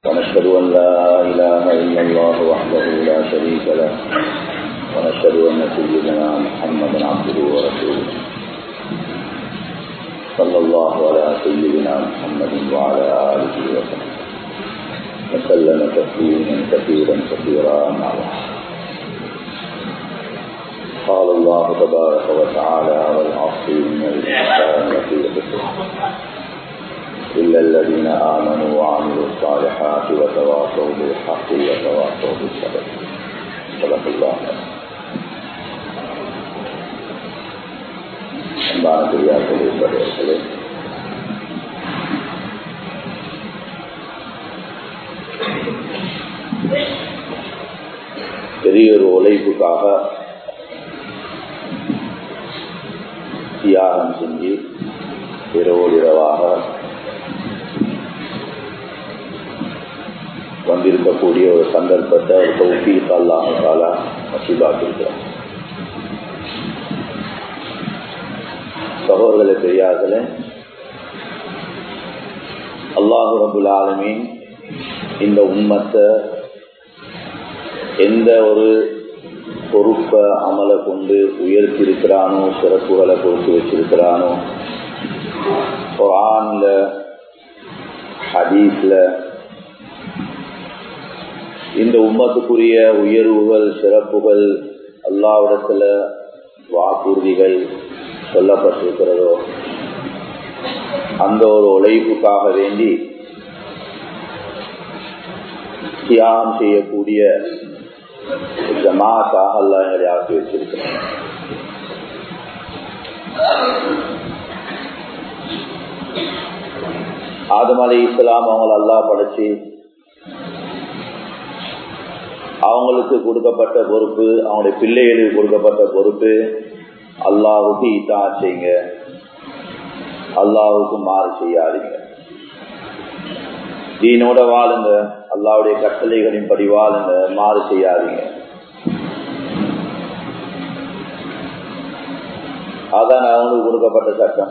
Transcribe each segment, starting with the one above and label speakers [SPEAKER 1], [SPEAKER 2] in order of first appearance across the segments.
[SPEAKER 1] ونشهد أن لا إله إلا الله وحده لا شريك له ونشهد أن سيدنا محمدا عبده ورسوله صلى الله على سيدنا محمد وعلى آله وسلم وسلم تسليما كثيرا كثيرا مع قال الله تبارك وتعالى والعصر إن الإنسان لفي خسر إلا الذين آمنوا وعملوا الصالحات وتواصوا بالحق وتواصوا بالصبر صدق الله அன்பான பெரியார்களே சகோதரர்களே பெரிய ஒரு உழைப்புக்காக தியாகம் செஞ்சு இரவோடு இரவாக வந்திருக்கக்கூடிய ஒரு சந்தர்ப்பத்தை ஒரு தௌஃபீக் அல்லாஹால நசீபாக்கிருக்கிறார் சகோதரர்களே பெரியார்களே அல்லாஹு ரபுல் ஆலமீன் இந்த உண்மத்தை எந்த ஒரு பொறுப்பை அமலை கொண்டு உயர்த்திருக்கிறானோ சிறப்புகளை கொடுத்து வச்சிருக்கிறானோ குரான்ல ஹதீஸ்ல இந்த உம்மத்துக்குரிய உயர்வுகள் சிறப்புகள் அல்லாவிடத்துல வாக்குறுதிகள் சொல்லப்பட்டிருக்கிறதோ அந்த ஒரு உழைப்புக்காக வேண்டி தியாகம் செய்யக்கூடிய ஜமாத்தாக அல்லா எங்களை ஆக்கி வச்சிருக்கிறோம் ஆதம் அலி இஸ்லாம் அவங்கள அல்லா படைச்சு அவங்களுக்கு கொடுக்கப்பட்ட பொறுப்பு அவங்களுடைய பிள்ளைகளுக்கு கொடுக்கப்பட்ட பொறுப்பு அல்லாவுக்கு இத்தா செய்யுங்க அல்லாவுக்கு மாறு செய்யாதீங்க தீனோட வாழுங்க அல்லாவுடைய கட்டளைகளின் படி வாழுங்க மாறு செய்யாதீங்க அதான் அவங்களுக்கு கொடுக்கப்பட்ட சட்டம்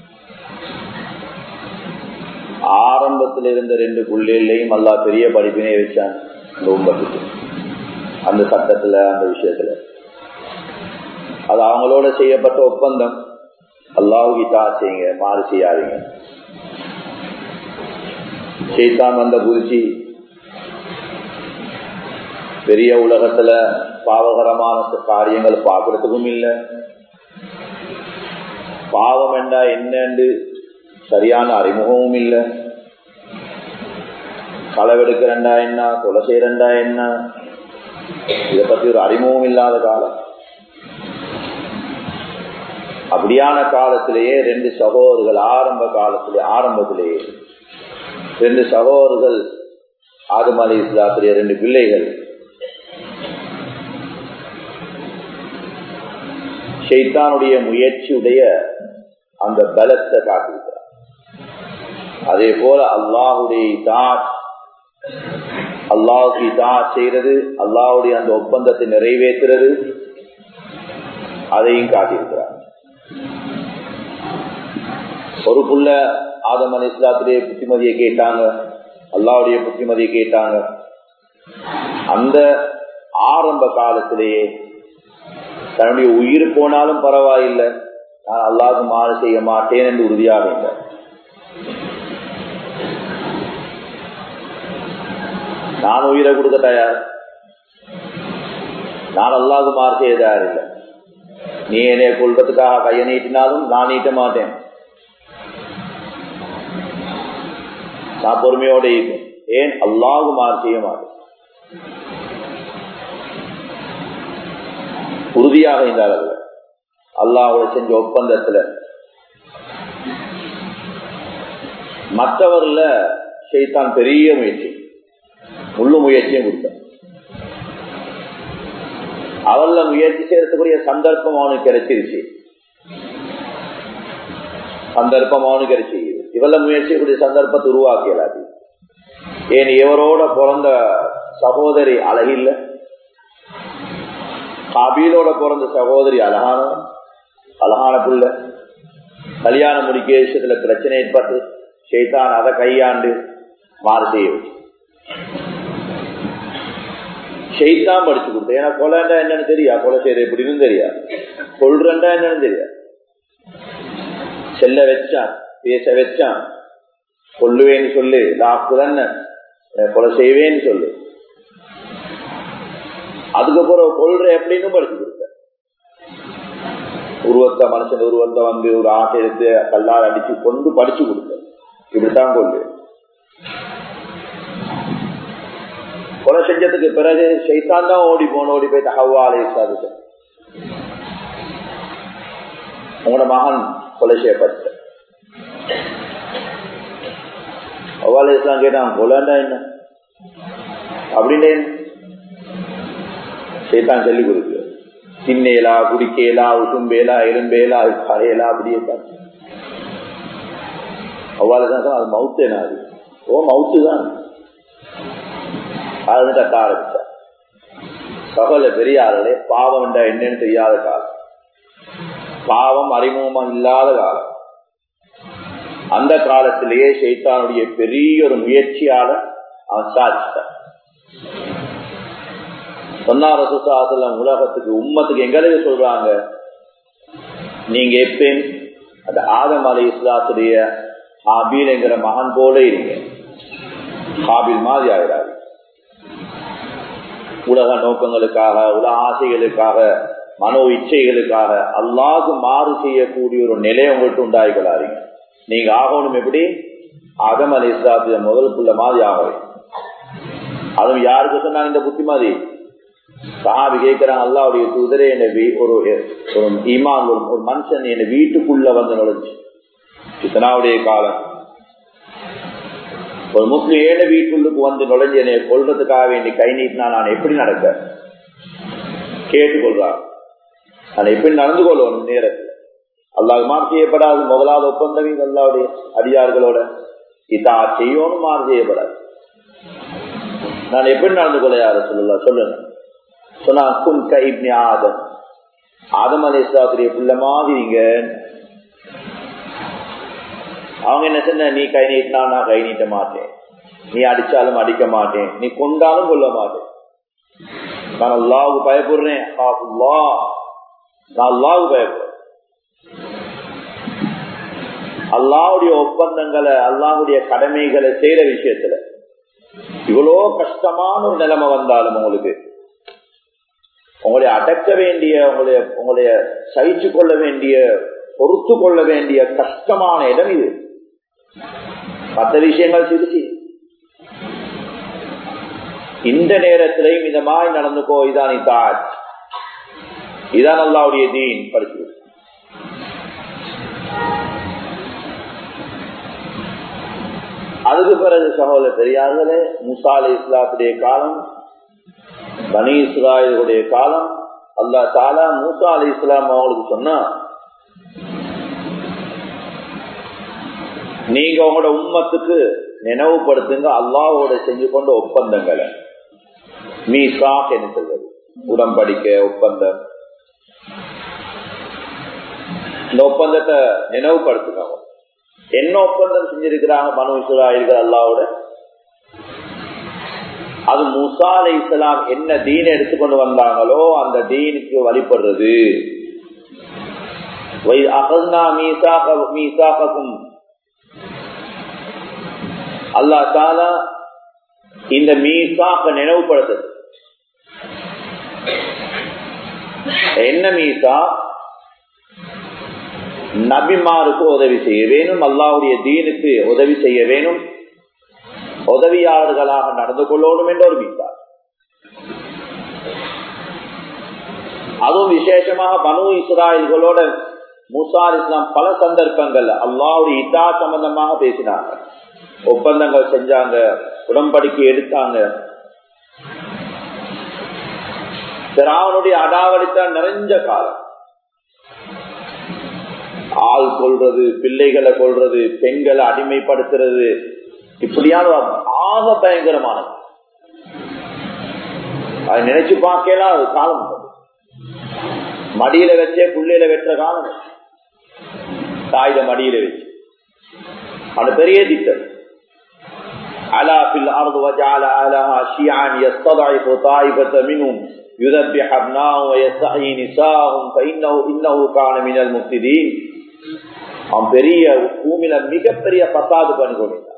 [SPEAKER 1] ஆரம்பத்தில் இருந்த ரெண்டு பிள்ளைகளையும் அல்லா பெரிய படிப்பினை வச்சான் இந்த உம்பத்துக்கு அந்த சட்டத்துல அந்த விஷயத்துல அது அவங்களோட செய்யப்பட்ட ஒப்பந்தம் அல்லாவுக்கு தா செய்யுங்க மாறு செய்யாதீங்க செய்தான் வந்த குதிச்சு பெரிய உலகத்துல பாவகரமான காரியங்கள் பார்க்கறதுக்கும் இல்லை பாவம் என்றா என்னன்னு சரியான அறிமுகமும் இல்லை களவெடுக்கிறண்டா என்ன கொலை செய்யறண்டா என்ன இதை பத்தி ஒரு அறிமுகம் இல்லாத காலம் அப்படியான காலத்திலேயே ரெண்டு சகோதரர்கள் ஆரம்ப காலத்திலே ஆரம்பத்திலேயே ரெண்டு சகோதரர்கள் ஆதம் அலி இஸ்லாத்துடைய ரெண்டு பிள்ளைகள் ஷெய்தானுடைய முயற்சியுடைய அந்த பலத்தை காட்டியிருக்கிறார் அதே போல அல்லாஹுடைய தாட் அல்லாவுக்கு இதா செய்யறது அல்லாவுடைய அந்த ஒப்பந்தத்தை நிறைவேற்றுறது அதையும் காட்டியிருக்கிறார் ஒரு புள்ள ஆதம் அலி இஸ்லாத்துடைய புத்திமதியை கேட்டாங்க அல்லாவுடைய புத்திமதியை கேட்டாங்க அந்த ஆரம்ப காலத்திலேயே தன்னுடைய உயிர் போனாலும் பரவாயில்லை நான் அல்லாவுக்கு மாறு செய்ய மாட்டேன் என்று உறுதியாக இருந்தார் நான் உயிரை கொடுக்க தயார் நான் அல்லாது மாறு செய்ய தயார் இல்லை நீ என்னை கொள்றதுக்காக கையை நீட்டினாலும் நான் நீட்ட மாட்டேன் நான் பொறுமையோட இருக்கும் ஏன் அல்லாது மாறு செய்ய மாட்டேன் உறுதியாக இருந்தார்கள் அல்லாவோட செஞ்ச ஒப்பந்தத்துல மற்றவர்ல செய்தான் பெரிய முயற்சி முழு முயற்சியும் கொடுத்தான் அவள்ல முயற்சி செய்யறதுக்குரிய சந்தர்ப்பம் அவனுக்கு கிடைச்சிருச்சு சந்தர்ப்பம் அவனுக்கு கிடைச்சி இவள முயற்சிக்கூடிய சந்தர்ப்பத்தை உருவாக்கியலாது ஏன் இவரோட பிறந்த சகோதரி அழகில்ல காபீலோட பிறந்த சகோதரி அழகான அழகான புள்ள கல்யாணம் முடிக்க விஷயத்துல பிரச்சனை ஏற்பட்டு ஷெய்தான் அதை கையாண்டு மாறு செய்ய வச்சு ஷெய்தான் படிச்சு கொடுத்தேன் ஏன்னா கொலைண்டா என்னன்னு தெரியா கொலை செய்யறது எப்படின்னு தெரியா கொள்றண்டா என்னன்னு தெரியா செல்ல வச்சான் பேச வச்சான் கொல்லுவேன்னு சொல்லு லாக்கு தானே கொலை செய்வேன்னு சொல்லு அதுக்கப்புறம் கொள்ற எப்படின்னு படிச்சு கொடுத்த உருவத்தை மனுஷன் உருவத்தை வந்து ஒரு ஆட்டை எடுத்து கல்லால் அடிச்சு கொண்டு படிச்சு கொடுத்த இப்படித்தான் கொள்ளு கொலை செஞ்சதுக்கு பிறகு சைத்தான் தான் ஓடி போன ஓடி போய் ஹவ்வாலை சாதிச்ச உங்களோட மகன் கொலை செய்யப்பட்ட ஹவ்வாலை இஸ்லாம் கேட்டான் கொலைண்டா என்ன அப்படின்னு சைத்தான் சொல்லி கொடுக்கு தின்னேலா குடிக்கேலா உசும்பேலா எலும்பேலா கரையலா அப்படியே தான் அவ்வாறு தான் அது மவுத்தேனா அது ஓ மவுத்து தான் அது கத்த ஆரம்பிச்சார் சகல பெரியார்களே பாவம் என்ற என்னன்னு தெரியாத காலம் பாவம் அறிமுகமா இல்லாத காலம் அந்த காலத்திலேயே சைத்தானுடைய பெரிய ஒரு முயற்சியால அவன் சாதிச்சிட்டான் சொன்னார சுசாசலம் உலகத்துக்கு உம்மத்துக்கு எங்களுக்கு சொல்றாங்க நீங்க எப்பயும் அந்த ஆதம் அலி இஸ்லாத்துடைய ஹாபீல்ங்கிற மகன் போல இருங்க ஹாபில் மாதிரி ஆகிறாரு உலக நோக்கங்களுக்காக உலக ஆசைகளுக்காக மனோ இச்சைகளுக்காக அல்லாது மாறு செய்யக்கூடிய ஒரு நிலை உங்கள்கிட்ட உண்டாகிக்கொள்ளாதீங்க நீங்க ஆகணும் எப்படி ஆதம் அலி இஸ்லாத்துடைய முதல் புள்ள மாதிரி ஆகவே அதுவும் யாருக்கு சொன்னாங்க இந்த புத்திமதி சஹாபி கேட்கிறாங்க அல்லாவுடைய தூதரே என்ன ஒரு ஒரு ஈமான் ஒரு ஒரு மனுஷன் என்ன வீட்டுக்குள்ள வந்து நுழைஞ்சு இத்தனாவுடைய காலம் ஒரு முஸ்லிம் ஏழை வீட்டுள்ளுக்கு வந்து நுழைஞ்சு என்னை கொள்றதுக்காக வேண்டி கை நீட்டினா நான் எப்படி நடக்க கேட்டுக்கொள்றார் நான் எப்படி நடந்து கொள்ளணும் நேரத்தில் அல்லாஹ் மாறு செய்யப்படாது முதலாவது ஒப்பந்தம் அல்லாவுடைய அடியார்களோட இதா செய்யணும் மாறு செய்யப்படாது நான் எப்படி நடந்து கொள்ள யார சொல்லல சொல்லுங்க சொன்னா குன் கைப்னி ஆதம் ஆதம் அலிஸ்லாத்துடைய பிள்ளை மாதிரிங்க அவங்க என்ன சொன்ன நீ கை நீட்டினா நான் கை நீட்ட மாட்டேன் நீ அடிச்சாலும் அடிக்க மாட்டேன் நீ கொண்டாலும் கொள்ள மாட்டேன் நான் அல்லாவுக்கு பயப்படுறேன் நான் அல்லாவுக்கு பயப்படுறேன் அல்லாவுடைய ஒப்பந்தங்களை அல்லாவுடைய கடமைகளை செய்யற விஷயத்துல இவ்வளோ கஷ்டமான ஒரு நிலைமை வந்தாலும் உங்களுக்கு உங்களை அடக்க வேண்டிய உங்களுடைய உங்களுடைய சகிச்சு கொள்ள வேண்டிய பொறுத்து கொள்ள வேண்டிய கஷ்டமான இடம் இது மற்ற விஷயங்கள் சிரிச்சு இந்த நேரத்திலையும் இந்த மாதிரி நடந்துக்கோ இதான் இதான் இதான் அல்லாவுடைய தீன் படிச்சு அதுக்கு பிறகு சகோதர பெரியார்களே முசா அலி இஸ்லாத்துடைய காலம் பனி இஸ்ராயலுடைய காலம் அல்லா தாலா மூசா அலி இஸ்லாம் அவங்களுக்கு சொன்னா நீங்க உங்களோட உம்மத்துக்கு நினைவுபடுத்துங்க அல்லாவோட செஞ்சு கொண்ட ஒப்பந்தங்களை மீசாக் என்ன சொல்வது உடம்படிக்கை ஒப்பந்தம் இந்த ஒப்பந்தத்தை நினைவுபடுத்துங்க என்ன ஒப்பந்தம் செஞ்சிருக்கிறாங்க மனு இஸ்ராயல்கள் அல்லாவோட அது முசா அலை இஸ்லாம் என்ன தீன் எடுத்துக்கொண்டு வந்தாங்களோ அந்த தீனுக்கு வழிபடுறது அல்லா தாலா இந்த மீசாக்க நினைவுபடுத்துது என்ன மீசா நபிமாருக்கு உதவி செய்ய வேணும் அல்லாவுடைய தீனுக்கு உதவி செய்ய வேணும் உதவியாளர்களாக நடந்து கொள்ளணும் என்ற ஒரு மீசா அதுவும் விசேஷமாக பனு இஸ்ராயல்களோட முசார் இஸ்லாம் பல சந்தர்ப்பங்கள் அல்லாவுடைய இதா சம்பந்தமாக பேசினாங்க ஒப்பந்தங்கள் செஞ்சாங்க உடம்படிக்கை எடுத்தாங்க திராவனுடைய அடாவடித்தான் நிறைஞ்ச காலம் ஆள் கொள்றது பிள்ளைகளை கொள்றது பெண்களை அடிமைப்படுத்துறது இப்படியான ஆக பயங்கரமானது அதை நினைச்சு பார்க்கலாம் அது காலம் மடியில வச்சே புள்ளையில வெற்ற காலம் தாயில மடியில வச்சு அது பெரிய திட்டம் على في الأرض وجعل أهلها شيعا يستضعف طائفة منهم يذبح أبناءهم ويستحيي نساءهم فإنه إنه كان من المفسدين அவன் பெரிய பூமியில மிகப்பெரிய பசாது பண்ணி கொண்டிருந்தான்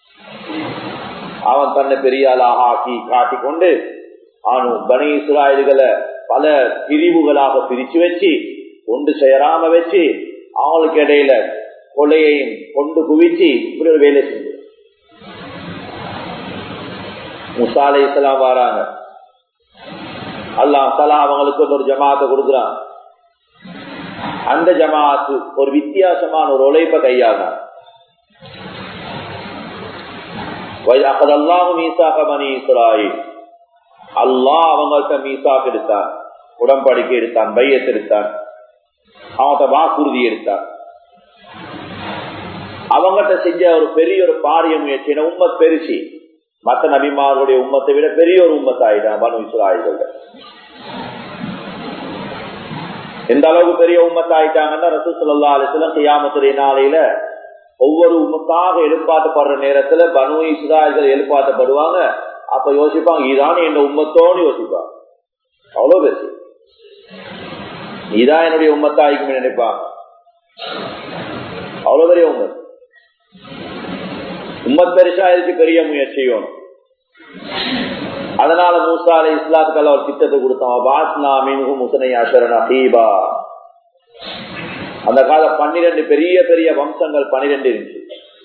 [SPEAKER 1] அவன் தன்னை பெரிய ஆளாக ஆக்கி காட்டிக்கொண்டு அவனு பனி இஸ்ராயல்களை பல பிரிவுகளாக பிரிச்சு வச்சு ஒன்று சேராம வச்சு அவங்களுக்கு இடையில கொலையையும் கொண்டு குவிச்சு இப்படி ஒரு வேலை செஞ்சு முசாலை இஸ்லாம் வராங்க அல்லாஹ் தலா அவங்களுக்கு ஒரு ஜமாத்தை கொடுக்குறான் அந்த ஜமாத்து ஒரு வித்தியாசமான ஒரு உழைப்ப கையாதான் அல்லாஹ் அவங்கள்ட்ட மீசாக் எடுத்தான் உடம்படிக்கை எடுத்தான் பையத் எடுத்தான் அவங்கள்ட்ட வாக்குறுதி எடுத்தான் அவங்ககிட்ட செஞ்ச ஒரு பெரிய ஒரு பாரிய முயற்சி உம்மத் பெருசி மற்ற நபிமார்களுடைய உம்மத்தை விட பெரிய ஒரு உம்மத் ஆயிட்டான் பனு இஸ்ராயல்கள் எந்த அளவுக்கு பெரிய உம்மத் ஆயிட்டாங்கன்னா ரசூ சொல்லா அலிஸ்லாம் கியாமத்துடைய நாளையில ஒவ்வொரு உம்மத்தாக எழுப்பாட்டப்படுற நேரத்துல பனு இஸ்ராயல்கள் எழுப்பாட்டப்படுவாங்க அப்ப யோசிப்பாங்க இதான் என் உம்மத்தோன்னு யோசிப்பாங்க அவ்வளவு பெருசு இதான் என்னுடைய உம்மத்தாய்க்கும் நினைப்பாங்க அவ்வளவு பெரிய உம்மத் உம்மத் பெருசா இருக்கு பெரிய முயற்சியும் அதனால மூசா அலை இஸ்லாத்துக்கு ஒரு திட்டத்தை கொடுத்தோம் வாஸ்னா மின்ஹு முசனை அஷரன் அஹீபா அந்த கால பன்னிரண்டு பெரிய பெரிய வம்சங்கள் பன்னிரெண்டு இருந்துச்சு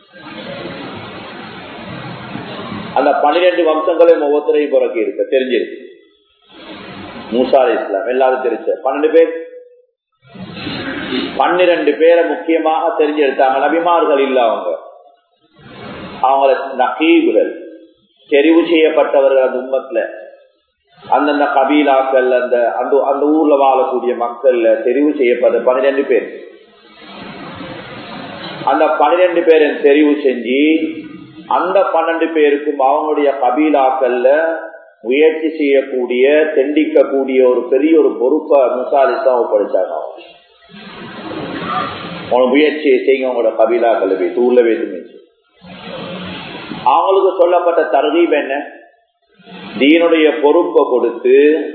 [SPEAKER 1] அந்த பன்னிரெண்டு வம்சங்களையும் ஒவ்வொருத்தரையும் பிறக்கி இருக்கு தெரிஞ்சிருக்கு மூசா அலை இஸ்லாம் எல்லாரும் தெரிஞ்ச பன்னெண்டு பேர் பன்னிரண்டு பேரை முக்கியமாக தெரிஞ்செடுத்தாங்க நபிமார்கள் இல்ல அவங்க அவங்கள நகீபுகள் தெரிவு செய்யப்பட்டவர்கள் அந்த உண்மத்துல அந்தந்த கபீலாக்கள் அந்த அந்த அந்த ஊர்ல வாழக்கூடிய மக்கள்ல தெரிவு செய்யப்பட்ட பன்னிரெண்டு பேர் அந்த பன்னிரெண்டு பேரை தெரிவு செஞ்சு அந்த பன்னெண்டு பேருக்கும் அவங்களுடைய கபீலாக்கள்ல முயற்சி செய்யக்கூடிய தெண்டிக்கக்கூடிய ஒரு பெரிய ஒரு பொறுப்பை முசாலித்தான் ஒப்படைச்சாங்க அவங்க முயற்சியை செய்யுங்க உங்களோட கபீலாக்கள் வைத்து ஊர்ல வைத்து அவங்களுக்கு சொல்லப்பட்ட தரதீப் என்ன தீனுடைய பொறுப்பை கொடுத்து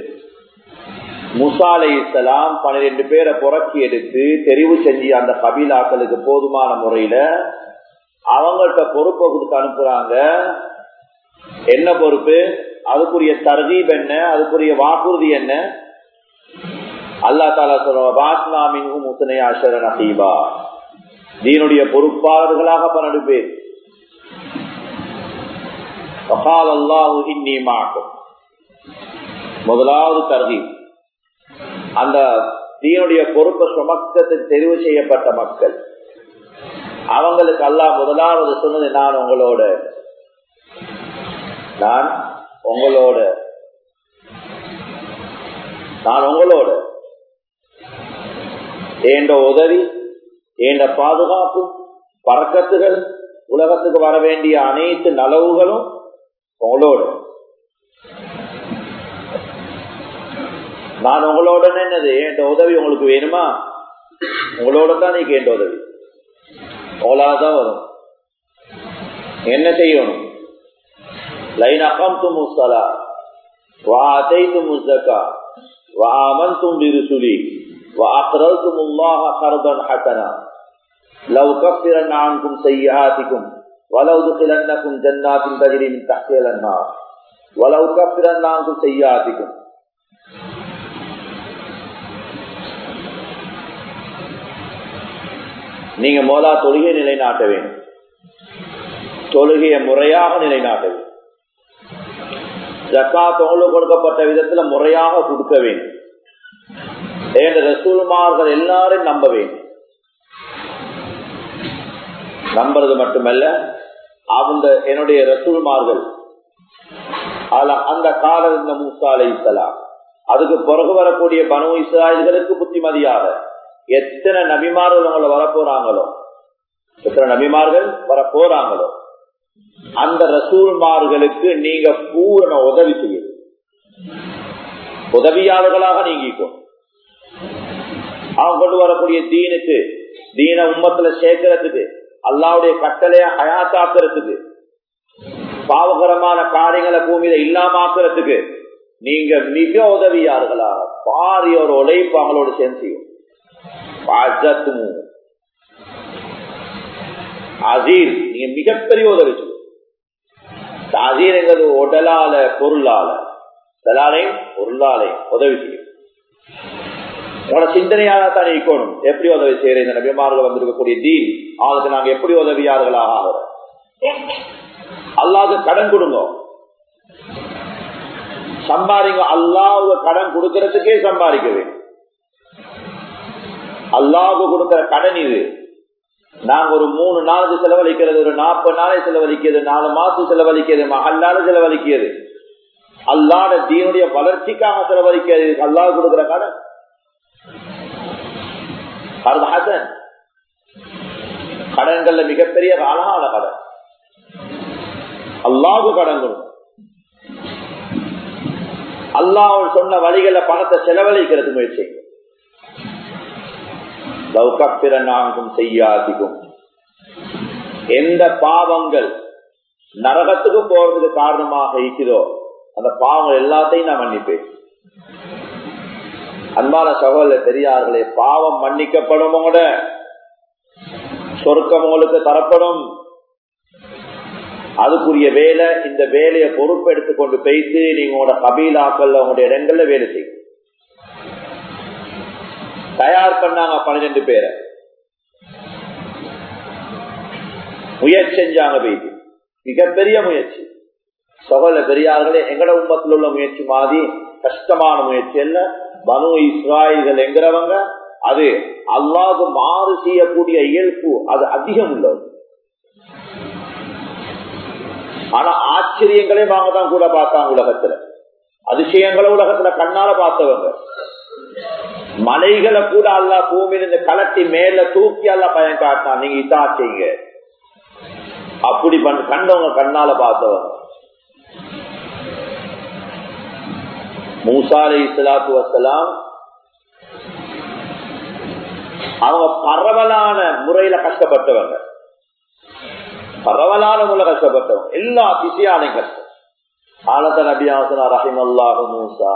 [SPEAKER 1] முசாலை இஸ்லாம் பன்னிரெண்டு பேரை புறக்கி எடுத்து தெரிவு செஞ்சு அந்த கபீலாக்களுக்கு போதுமான முறையில அவங்கள்ட்ட பொறுப்பை கொடுத்து அனுப்புறாங்க என்ன பொறுப்பு அதுக்குரிய தர்தீப் என்ன அதுக்குரிய வாக்குறுதி என்ன அல்லா தாலா சொல்றாமின் முத்தனை அஷரன் அசீபா தீனுடைய பொறுப்பாளர்களாக பன்னெண்டு பேர் முதலாவது தர்தீப் அந்த தீனுடைய பொறுப்பை சுமக்கத்தை தெரிவு செய்யப்பட்ட மக்கள் அவங்களுக்கு அல்லா முதலாவது சொன்னது நான் உங்களோட நான் உங்களோட நான் உங்களோட ஏண்ட உதவி ஏண்ட பாதுகாப்பு பறக்கத்துகள் உலகத்துக்கு வர வேண்டிய அனைத்து நலவுகளும் உங்களோட நான் உங்களோட என்னது என் உதவி உங்களுக்கு வேணுமா உங்களோட தான் நீங்க என் உதவி உங்களாதான் வரும் என்ன செய்யணும் லைன் அகம்தும் முஸ்தலா وآتيتم الزكاة وآمنتم برسلي وأقرضتم الله قرضا حسنا لو كفرن عنكم سيئاتكم ولو دخلنكم جنات تجري من تحتها الأنهار ولو كفرن عنكم سيئاتكم நீங்க மோலா தொழுகை நிலைநாட்ட வேண்டும் தொழுகையை முறையாக நிலைநாட்ட வேண்டும் ஜக்காத் உங்களுக்கு கொடுக்கப்பட்ட விதத்துல முறையாக கொடுக்க வேண்டும் என்ற ரசூல்மார்கள் எல்லாரும் நம்ப வேண்டும் நம்புறது மட்டுமல்ல அவங்க என்னுடைய ரசூல்மார்கள் அந்த கால இருந்த மூசா அலை இஸ்லாம் அதுக்கு பிறகு வரக்கூடிய பனு இஸ்ராயல்களுக்கு புத்திமதியாக எத்தனை நபிமார்கள் உங்களை வரப்போறாங்களோ எத்தனை நபிமார்கள் வரப்போறாங்களோ அந்த ரசூல்மார்களுக்கு நீங்க பூரண உதவி செய்யுது உதவியாளர்களாக நீங்கிக்கும் அவங்க கொண்டு வரக்கூடிய தீனுக்கு தீன உம்மத்துல சேர்க்கறதுக்கு அல்லாவுடைய கட்டளைய ஹயாத்தாக்குறதுக்கு பாவகரமான காரியங்களை பூமியில இல்லாமாக்குறதுக்கு நீங்க மிக உதவியார்களாக பாரிய ஒரு உழைப்பு அவங்களோட சேர்ந்து செய்யும் அசீர் நீங்க மிகப்பெரிய உதவி செய்யும் அசீர் எங்கிறது உடலால பொருளால உடலாலையும் பொருளாலையும் உதவி செய்யும் உங்களோட சிந்தனையாக தான் இருக்கணும் எப்படி உதவி செய்யற இந்த நபிமார்கள் வந்திருக்கக்கூடிய தீன் அவங்களுக்கு நாங்க எப்படி உதவியார்களாக ஆகிறோம் அல்லாது கடன் கொடுங்க சம்பாதிங்க அல்லாவுக்கு கடன் கொடுக்கறதுக்கே சம்பாதிக்க வேண்டும் அல்லாவுக்கு கொடுக்கிற கடன் இது நாங்க ஒரு மூணு நாளுக்கு செலவழிக்கிறது ஒரு நாற்பது நாளை செலவழிக்கிறது நாலு மாசம் செலவழிக்கிறது மகல்லால செலவழிக்கிறது அல்லாட தீனுடைய வளர்ச்சிக்காக செலவழிக்கிறது அல்லாஹ் கொடுக்கிற கடன் கடன்கள்ல மிகப்பெரிய அழகான கடன் அல்லாஹு கடன் கொடுக்கும் அல்லாஹ் சொன்ன வழிகளை பணத்தை செலவழிக்கிறது முயற்சி லௌகப்பிரநாங்கும் செய்யாதிக்கும் எந்த பாவங்கள் நரகத்துக்கு போறதுக்கு காரணமாக இருக்குதோ அந்த பாவங்கள் எல்லாத்தையும் நான் மன்னிப்பேன் அன்பான சகோதர பெரியார்களே பாவம் மன்னிக்கப்படும் கூட சொர்க்கம் உங்களுக்கு தரப்படும் அதுக்குரிய வேலை இந்த வேலையை பொறுப்பு எடுத்துக்கொண்டு போய்த்து நீங்க உங்களோட கபீலாக்கள் உங்களுடைய இடங்கள்ல வேலை செய்யும் தயார் பண்ணாங்க பன்னிரெண்டு பேரை முயற்சி செஞ்சாங்க போயிட்டு மிகப்பெரிய முயற்சி சகோதர பெரியார்களே எங்கட உண்மத்தில் உள்ள முயற்சி மாதிரி கஷ்டமான முயற்சி அல்ல பனு இஸ்ராயல்கள் என்கிறவங்க அது அல்லாது மாறு செய்யக்கூடிய இயல்பு அது அதிகம் உள்ளது ஆனா ஆச்சரியங்களே வாங்க தான் கூட பார்த்தாங்க உலகத்துல அதிசயங்களை உலகத்துல கண்ணால பார்த்தவங்க மலைகளை கூட அல்ல பூமியிலிருந்து கலட்டி மேல தூக்கி அல்ல பயன் காட்டினா நீங்க இதா செய்யுங்க அப்படி பண்ண கண்டவங்க கண்ணால பார்த்தவங்க மூசா அலி இஸ்லாத்து வசலாம் அவங்க பரவலான முறையில கஷ்டப்பட்டவங்க பரவலான முறையில கஷ்டப்பட்டவங்க எல்லா திசையாலையும் கஷ்டம் ஆலத்த நபியாசனா ரஹிம் அல்லாஹ் மூசா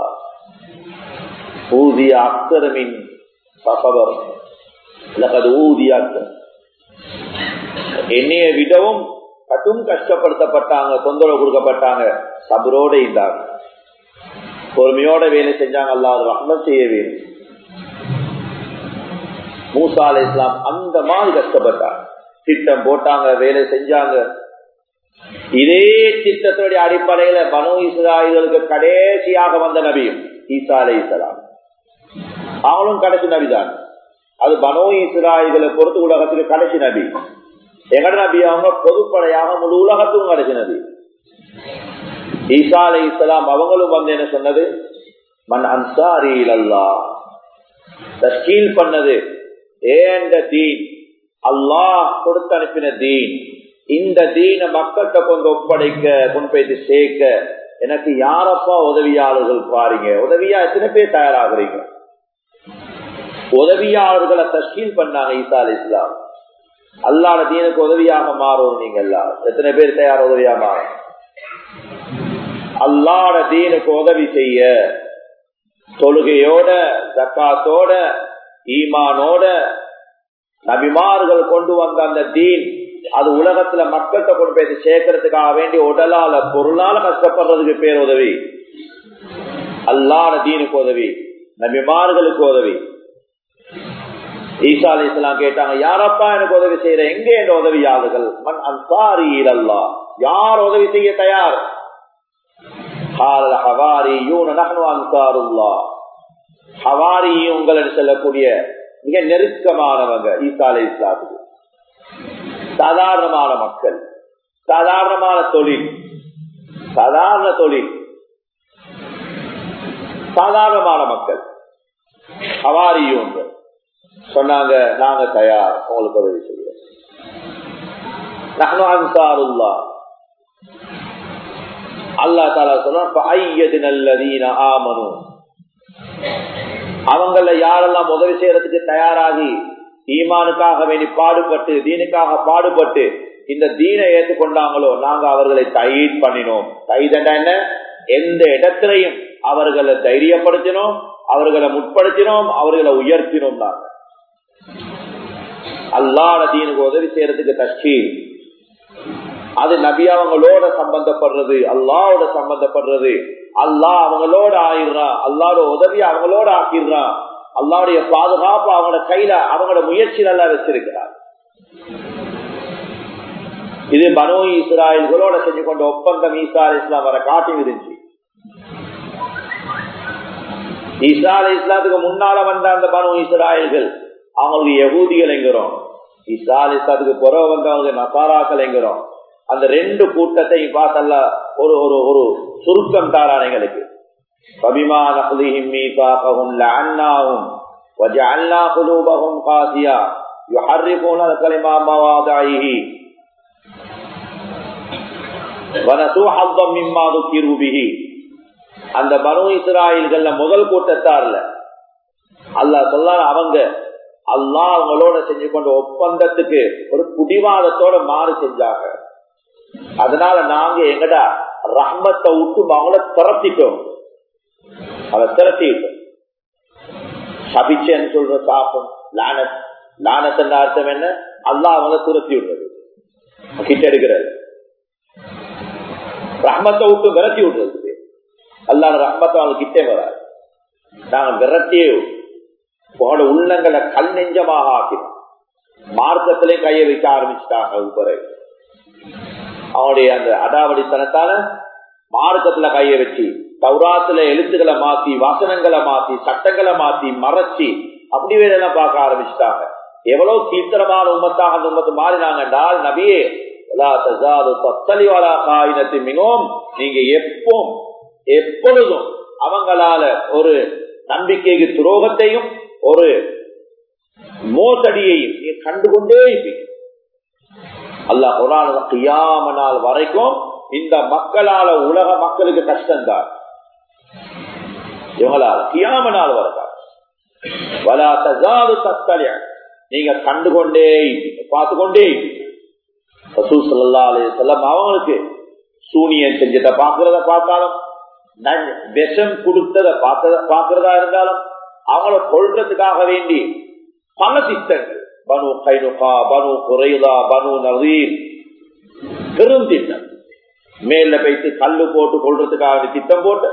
[SPEAKER 1] ஊதிய அக்தரமின் சபவர் இல்லது ஊதிய அக்தர் என்னைய விடவும் கட்டும் கஷ்டப்படுத்தப்பட்டாங்க தொந்தரவு கொடுக்கப்பட்டாங்க சபரோட இருந்தாங்க பொறுமையோட வேலை செஞ்சாங்க அல்லாத ரஹ்மத் செய்ய வேண்டும் மூசா அலை இஸ்லாம் அந்த மாதிரி கஷ்டப்பட்டாங்க திட்டம் போட்டாங்க வேலை செஞ்சாங்க இதே திட்டத்தினுடைய அடிப்படையில பனு இஸ்ராயல்களுக்கு கடைசியாக வந்த நபியும் ஈசா அலை இஸ்லாம் அவங்களும் கடைசி நபிதான் அது பனோ இஸ்ராயல்களை பொறுத்து உலகத்துக்கு கடைசி நபி எங்கட நபி அவங்க பொதுப்படையாக முழு உலகத்துக்கும் கடைசி நபி ஈசா அலை இஸ்லாம் அவங்களும் வந்து என்ன சொன்னது மன் அன்சாரி அல்லா தஸ்கீல் பண்ணது ஏண்ட தீன் அல்லாஹ் கொடுத்து அனுப்பின தீன் இந்த தீன மக்கள்கிட்ட கொண்டு ஒப்படைக்க கொண்டு போயிட்டு சேர்க்க எனக்கு யாரப்பா உதவியாளர்கள் பாருங்க உதவியா எத்தனை பேர் தயாராகிறீங்க உதவியாளர்களை தஸ்கீல் பண்ணாங்க ஈசா அலி இஸ்லாம் அல்லாட தீனுக்கு உதவியாக மாறும் நீங்க எல்லாரும் எத்தனை பேர் தயார் உதவியா மாறும் அல்லாட தீனுக்கு உதவி செய்ய தொழுகையோட ஜக்காத்தோட ஈமானோட நபிமார்கள் கொண்டு வந்த அந்த தீன் அது உலகத்துல மக்கள்கிட்ட கொண்டு போய் சேர்க்கறதுக்காக வேண்டி உடலால பொருளால கஷ்டப்படுறதுக்கு பேர் உதவி அல்லாட தீனுக்கு உதவி நபிமார்களுக்கு உதவி ஈசா அலி இஸ்லாம் கேட்டாங்க யாரப்பா எனக்கு உதவி செய்யற எங்க என்ற உதவியாளர்கள் மண் அன்சாரி அல்லா யார் உதவி செய்ய தயார் உங்களிடம் செல்லக்கூடிய மிக நெருக்கமானவங்க ஈசா அலி இஸ்லாத்துக்கு சாதாரணமான மக்கள் சாதாரணமான தொழில் சாதாரண தொழில் சாதாரணமான மக்கள் ஹவாரியும் சொன்னாங்க நாங்க தயார் உங்களுக்கு உதவி செய்ய அன்சாருல்லா அல்லா தாலா சொன்ன ஆமனும் அவங்கள யாரெல்லாம் உதவி செய்யறதுக்கு தயாராகி ஈமானுக்காக வேண்டி பாடுபட்டு தீனுக்காக பாடுபட்டு இந்த தீனை ஏற்றுக்கொண்டாங்களோ நாங்க அவர்களை தையீட் பண்ணினோம் தைதண்டா என்ன எந்த இடத்திலையும் அவர்களை தைரியப்படுத்தினோம் அவர்களை முற்படுத்தினோம் அவர்களை உயர்த்தினோம் நாங்க அல்லாட தீனுக்கு உதவி செய்யறதுக்கு தஷ்கீல் அது நபி அவங்களோட சம்பந்தப்படுறது அல்லாவோட சம்பந்தப்படுறது அல்லாஹ் அவங்களோட ஆயிடுறான் அல்லாவோட உதவி அவங்களோட ஆக்கிடுறான் அல்லாவுடைய பாதுகாப்பு அவங்களோட கையில அவங்களோட முயற்சி நல்லா வச்சிருக்கிறார் இது பனோ இஸ்ராயல்களோட செஞ்சு கொண்ட ஒப்பந்தம் ஈசா அலி இஸ்லாம் வர காட்டி இருந்துச்சு ஈசா அலி இஸ்லாத்துக்கு முன்னால வந்த அந்த பனு இஸ்ராயல்கள் அவங்களுக்கு யகூதிகள் என்கிறோம் ஈசா அலி இஸ்லாத்துக்கு புறவு வந்தவங்க நசாராக்கள் என்கிறோம் அந்த ரெண்டு கூட்டத்தையும் பார்த்தல்ல ஒரு ஒரு ஒரு சுருக்கம் தாரான் எங்களுக்கு فبما نقضهم ميثاقهم لعناهم وجعلنا قلوبهم قاسية يحرفون الكلمة مواضعه ونسوا حظا مما ذكروا به அந்த பனு இஸ்ராயல்கள்ல முதல் கூட்டத்தார்ல அல்லாஹ் சொல்லாத அவங்க அல்லாஹ் அவங்களோட செஞ்சு கொண்ட ஒப்பந்தத்துக்கு ஒரு புடிவாதத்தோட மாறு செஞ்சாங்க அதனால நாங்க எங்கடா ரஹ்மத்தை விட்டு அவங்கள திரட்டிட்டோம் அதை திரட்டிட்டோம் சபிச்சேன்னு சொல்ற சாப்பம் லானத் லானத்தின் அர்த்தம் என்ன அல்லா அவங்க துரத்தி விடுறது கிட்ட எடுக்கிறது ரஹ்மத்தை விட்டு விரட்டி விடுறது அல்லாத ரஹ்மத்தை அவங்க கிட்டே வராது நாங்க விரட்டியே உங்களோட உள்ளங்களை கல் நெஞ்சமாக ஆக்கினோம் மார்க்கத்திலே கையை வைக்க ஆரம்பிச்சுட்டாங்க பிறகு அவனுடைய அந்த அடாவடித்தனத்தால மார்க்கத்துல கைய வச்சு தௌராத்துல எழுத்துக்களை மாத்தி வசனங்களை மாத்தி சட்டங்களை மாத்தி மறைச்சி அப்படி வேலையெல்லாம் பார்க்க ஆரம்பிச்சுட்டாங்க எவ்வளவு கீர்த்தனமான உமத்தாக அந்த உமத்து மாறினாங்கன்றால் நபியே மிகவும் நீங்க எப்போ எப்பொழுதும் அவங்களால ஒரு நம்பிக்கைக்கு துரோகத்தையும் ஒரு மோசடியையும் நீ கண்டுகொண்டே இருப்பீங்க அல்லா குரான கியாம நாள் வரைக்கும் இந்த மக்களால உலக மக்களுக்கு கஷ்டம்தான் இவங்களால கியாம நாள் வரதான் வலா தஜாது தத்தலிய நீங்க கண்டுகொண்டே இருப்பீங்க பார்த்து கொண்டே இருப்பீங்க ரசூல் சல்லா அலைய செல்லம் அவங்களுக்கு சூனியன் செஞ்சதை பாக்குறத பார்த்தாலும் விஷம் கொடுத்தத பாக்குறதா இருந்தாலும் அவங்கள கொள்றதுக்காக வேண்டி பல திட்டங்கள் பனு கைனுகா பனு குறைதா பனு நவீர் பெரும் திட்டம் மேல வைத்து கல்லு போட்டு கொள்றதுக்காக திட்டம் போட்டு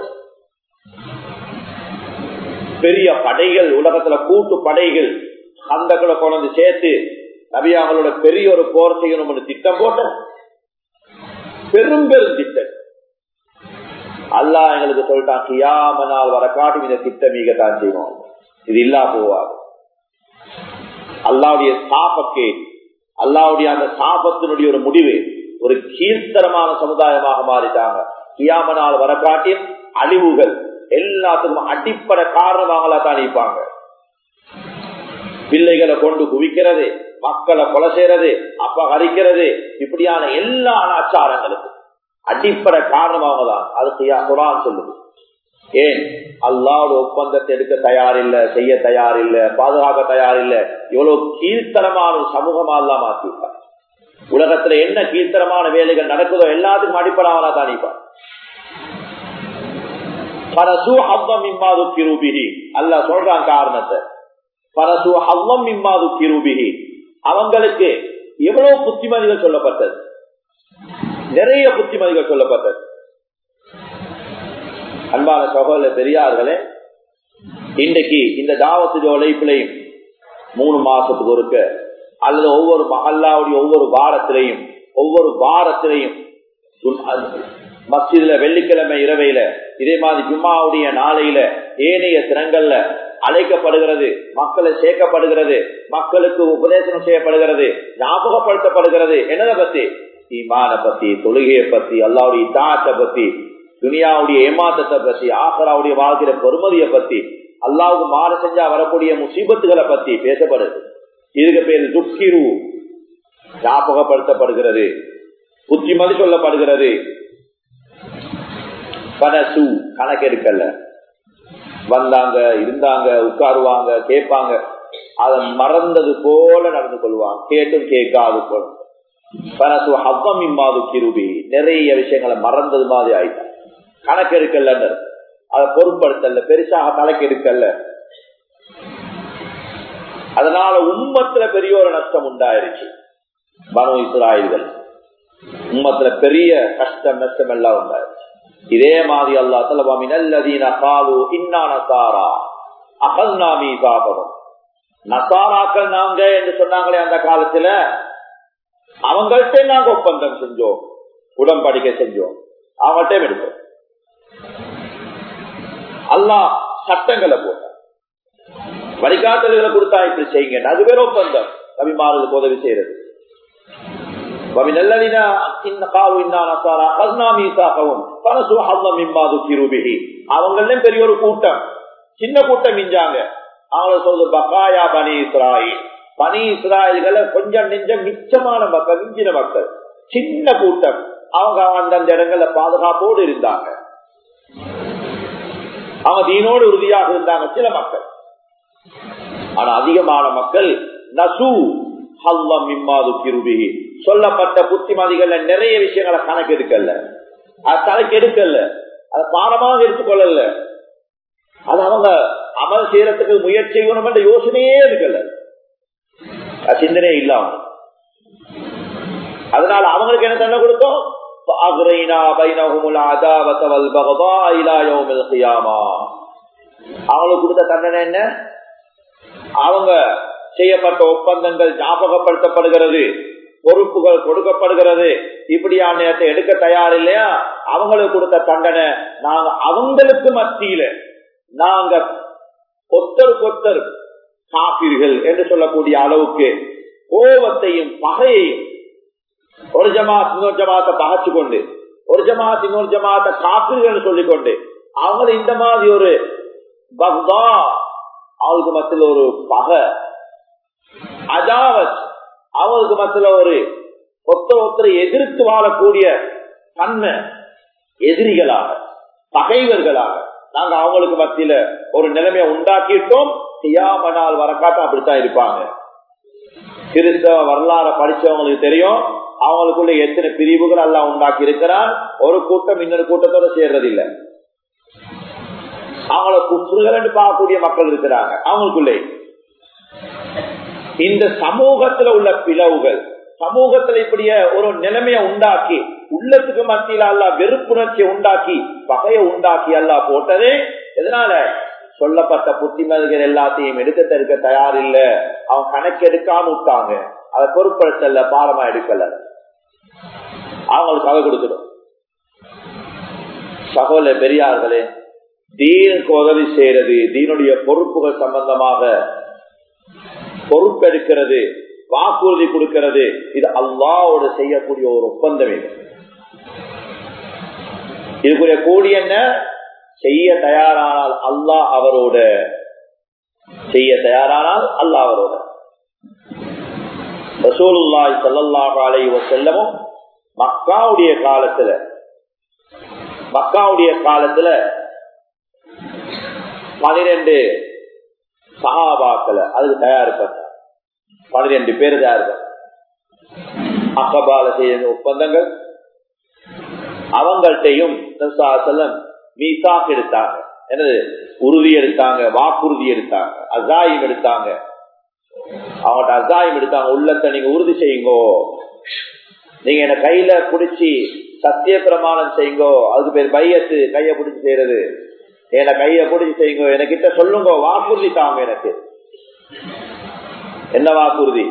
[SPEAKER 1] பெரிய படைகள் உலகத்துல கூட்டு படைகள் கந்தக்களை கொண்டு சேர்த்து நபியாங்களோட பெரிய ஒரு போர் செய்யணும்னு திட்டம் போட்ட பெரும் பெரும் திட்டம் அல்லா எங்களுக்கு சொல்லிட்டான் கியாம நாள் வர காட்டும் இந்த திட்டம் தான் செய்வோம் இது இல்லா போவாது அல்லாவுடைய சாபக்கே அல்லாவுடைய அந்த சாபத்தினுடைய ஒரு முடிவு ஒரு கீர்த்தனமான சமுதாயமாக மாறிட்டாங்க கியாம நாள் வர காட்டின் அழிவுகள் எல்லாத்துக்கும் அடிப்படை காரணமாகலா தான் இருப்பாங்க பிள்ளைகளை கொண்டு குவிக்கிறது மக்களை கொலை செய்யறது அபகரிக்கிறது இப்படியான எல்லா அனாச்சாரங்களுக்கும் அடிப்படை காரணமாக தான் அதுக்கு குரான் சொல்லுது ஏன் அல்லாவோட ஒப்பந்தத்தை எடுக்க தயார் இல்ல செய்ய தயார் இல்ல பாதுகாக்க தயார் இல்ல இவ்வளவு கீழ்த்தரமான ஒரு சமூகமா எல்லாம் மாத்திருப்பார் உலகத்துல என்ன கீழ்த்தரமான வேலைகள் நடக்குதோ எல்லாத்துக்கும் அடிப்படாமலா தான் நிற்பார் பரசு ஹவ்வம் இம்மாது கிருபிகி அல்ல சொல்றான் காரணத்தை பரசு ஹவ்வம் இம்மாது கிருபிகி அவங்களுக்கு எவ்வளவு புத்திமதிகள் சொல்லப்பட்டது நிறைய புத்திமதிகள் சொல்லப்பட்டது அன்பான சகோதர பெரியார்களே இன்றைக்கு இந்த தாவத்துடைய உழைப்பிலையும் மூணு மாசத்துக்கு ஒருக்க அல்லது ஒவ்வொரு மஹல்லாவுடைய ஒவ்வொரு வாரத்திலையும் ஒவ்வொரு வாரத்திலையும் மஸ்ஜிதுல வெள்ளிக்கிழமை இரவையில இதே மாதிரி ஜும்மாவுடைய நாளையில ஏனைய தினங்கள்ல அழைக்கப்படுகிறது மக்களை சேர்க்கப்படுகிறது மக்களுக்கு உபதேசம் செய்யப்படுகிறது ஞாபகப்படுத்தப்படுகிறது என்னதை பத்தி ஈமான பத்தி தொழுகையை பத்தி அல்லாவுடைய தாத்தை பத்தி துனியாவுடைய ஏமாற்றத்தை பத்தி ஆசராவுடைய வாழ்க்கையில பொறுமதியை பத்தி அல்லாவுக்கு மாறு செஞ்சா வரக்கூடிய முசீபத்துகளை பத்தி பேசப்படுது இதுக்கு பேர் துக்கிரு ஞாபகப்படுத்தப்படுகிறது புத்திமதி சொல்லப்படுகிறது பனசு கணக்கெடுக்கல வந்தாங்க இருந்தாங்க உட்காருவாங்க கேட்பாங்க அதை மறந்தது போல நடந்து கொள்வாங்க கேட்டும் கேட்காது போல பனசு ஹவ்வம் இம்மாது கிருபி நிறைய விஷயங்களை மறந்தது மாதிரி ஆயிட்டான் கணக்கெடுக்கல அதை பொருட்படுத்தல பெருசாக கணக்கெடுக்கல அதனால உம்மத்துல பெரிய ஒரு நஷ்டம் உண்டாயிருச்சு பனு இஸ்ராயல்கள் உம்மத்துல பெரிய கஷ்டம் நஷ்டம் எல்லாம் உண்டாயிருச்சு இதே மாதிரி அல்லா தலவாமினல்லதீன காலு இன்னா நசாரா அகல்னா மீசாபகம் நசாராக்கள் நாங்க என்று சொன்னாங்களே அந்த காலத்துல அவங்கள்ட்ட நாங்க ஒப்பந்தம் செஞ்சோம் உடம்படிக்கை செஞ்சோம் அவங்கள்ட்ட எடுத்தோம் அல்லா சட்டங்களை போட்டான் வழிகாட்டல்களை கொடுத்தா இப்படி செய்யுங்க அது பேர் ஒப்பந்தம் நபிமார்களுக்கு உதவி செய்யறது அவங்களும் பெரிய ஒரு கூட்டம் சின்ன கூட்டம் மிஞ்சாங்க அவங்க சொல்றது பகாயா பனி இஸ்ராயில் பனி இஸ்ராயல்களை கொஞ்சம் நெஞ்சம் மிச்சமான மக்கள் மிஞ்சின மக்கள் சின்ன கூட்டம் அவங்க அந்தந்த இடங்கள்ல பாதுகாப்போடு இருந்தாங்க அவங்க தீனோடு உறுதியாக இருந்தாங்க சில மக்கள் ஆனா அதிகமான மக்கள் நசு ஹல்லம் இம்மாது கிருபி சொல்லப்பட்ட புத்திமதிகள் நிறைய விஷயங்களை கணக்கெடுக்கல அது தலைக்கு எடுக்கல அதை பாடமாக எடுத்துக்கொள்ளல அது அவங்க அமல் செய்யறதுக்கு முயற்சி செய்யணும் என்ற யோசனையே இருக்கல சிந்தனையே இல்ல அவங்க அதனால அவங்களுக்கு என்ன தண்டனை கொடுத்தோம் அவங்களுக்கு கொடுத்த தண்டனை என்ன அவங்க செய்யப்பட்ட ஒப்பந்தங்கள் ஞாபகப்படுத்தப்படுகிறது பொறுப்புகள் கொடுக்கப்படுகிறது இப்படியான நேரத்தை எடுக்க தயார் இல்லையா அவங்களுக்கு கொடுத்த தண்டனை நாங்க அவங்களுக்கு மத்தியில நாங்க ஒத்தருக்கு ஒத்தர் காப்பீர்கள் என்று சொல்லக்கூடிய அளவுக்கு கோபத்தையும் பகையையும் ஒரு ஜமாத் இன்னொரு ஜமாத்தை பகைச்சு கொண்டு ஒரு ஜமாத் இன்னொரு ஜமாத்தை காப்பீர்கள் சொல்லிக்கொண்டு அவங்க இந்த மாதிரி ஒரு பக்தா அவங்களுக்கு மத்தியில் ஒரு பகை அஜாவத் அவங்களுக்கு மத்தியில் ஒரு ஒருத்தர் ஒருத்தரை எதிர்த்து வாழக்கூடிய தன்மை எதிரிகளாக பகைவர்களாக நாங்க அவங்களுக்கு மத்தியில ஒரு நிலைமையை உண்டாக்கிட்டோம் செய்யாமனால் வரக்காட்டும் அப்படித்தான் இருப்பாங்க கிறிஸ்தவ வரலாறு படிச்சவங்களுக்கு தெரியும் அவங்களுக்குள்ள எத்தனை பிரிவுகள் எல்லாம் உண்டாக்கி இருக்கிறான் ஒரு கூட்டம் இன்னொரு கூட்டத்தோட சேர்றது இல்லை அவங்கள குற்றுகள் என்று பார்க்கக்கூடிய மக்கள் இருக்கிறாங்க அவங்களுக்குள்ளே இந்த சமூகத்துல உள்ள பிளவுகள் சமூகத்துல இப்படிய ஒரு நிலைமையை உண்டாக்கி உள்ளத்துக்கு மத்தியில அல்ல வெறுப்புணர்ச்சியை உண்டாக்கி பகையை உண்டாக்கி அல்ல போட்டதே எதனால சொல்லப்பட்ட புத்திமதிகள் எல்லாத்தையும் எடுக்க தடுக்க தயார் இல்ல அவன் கணக்கு எடுக்காம விட்டாங்க அதை பொருட்படுத்தல பாரமா எடுக்கல அவங்களுக்கு அதை கொடுக்கணும் சகோல பெரியார்களே தீனுக்கு உதவி செய்யறது தீனுடைய பொறுப்புகள் சம்பந்தமாக பொறுப்பெடுக்கிறது வாக்குறுதி கொடுக்கிறது இது அல்லாவோட செய்யக்கூடிய ஒரு ஒப்பந்தம் இது இதுக்குரிய கூடி என்ன செய்ய தயாரானால் அல்லாஹ் அவரோட செய்ய தயாரானால் அல்லாஹ் அவரோட ரசூலுல்லாய் சல்லல்லாஹு அலைஹி வஸல்லமும் மக்காவுடைய காலத்துல மக்காவுடைய காலத்துல பனிரெண்டு சகாபாக்களை அதுக்கு தயாரிப்பாங்க பனிரெண்டு பேர் தயாரிப்பாங்க அக்கபால செய்ய ஒப்பந்தங்கள் அவங்கள்ட்டையும் மீசாக் எடுத்தாங்க என்னது உறுதி எடுத்தாங்க வாக்குறுதி எடுத்தாங்க அசாயம் எடுத்தாங்க அவங்கள்ட்ட அசாயம் எடுத்தாங்க உள்ளத்தை நீங்க உறுதி செய்யுங்கோ நீங்க என்ன கையில புடிச்சு சத்திய பிரமாணம் செய்யுங்கோ அதுக்கு பேர் பையத்து கைய பிடிச்சி செய்யறது என்ன கைய பிடிச்சி செய்யுங்க எனக்கிட்ட சொல்லுங்க வாக்குறுதி தாங்க எனக்கு என்ன வாக்குறுதி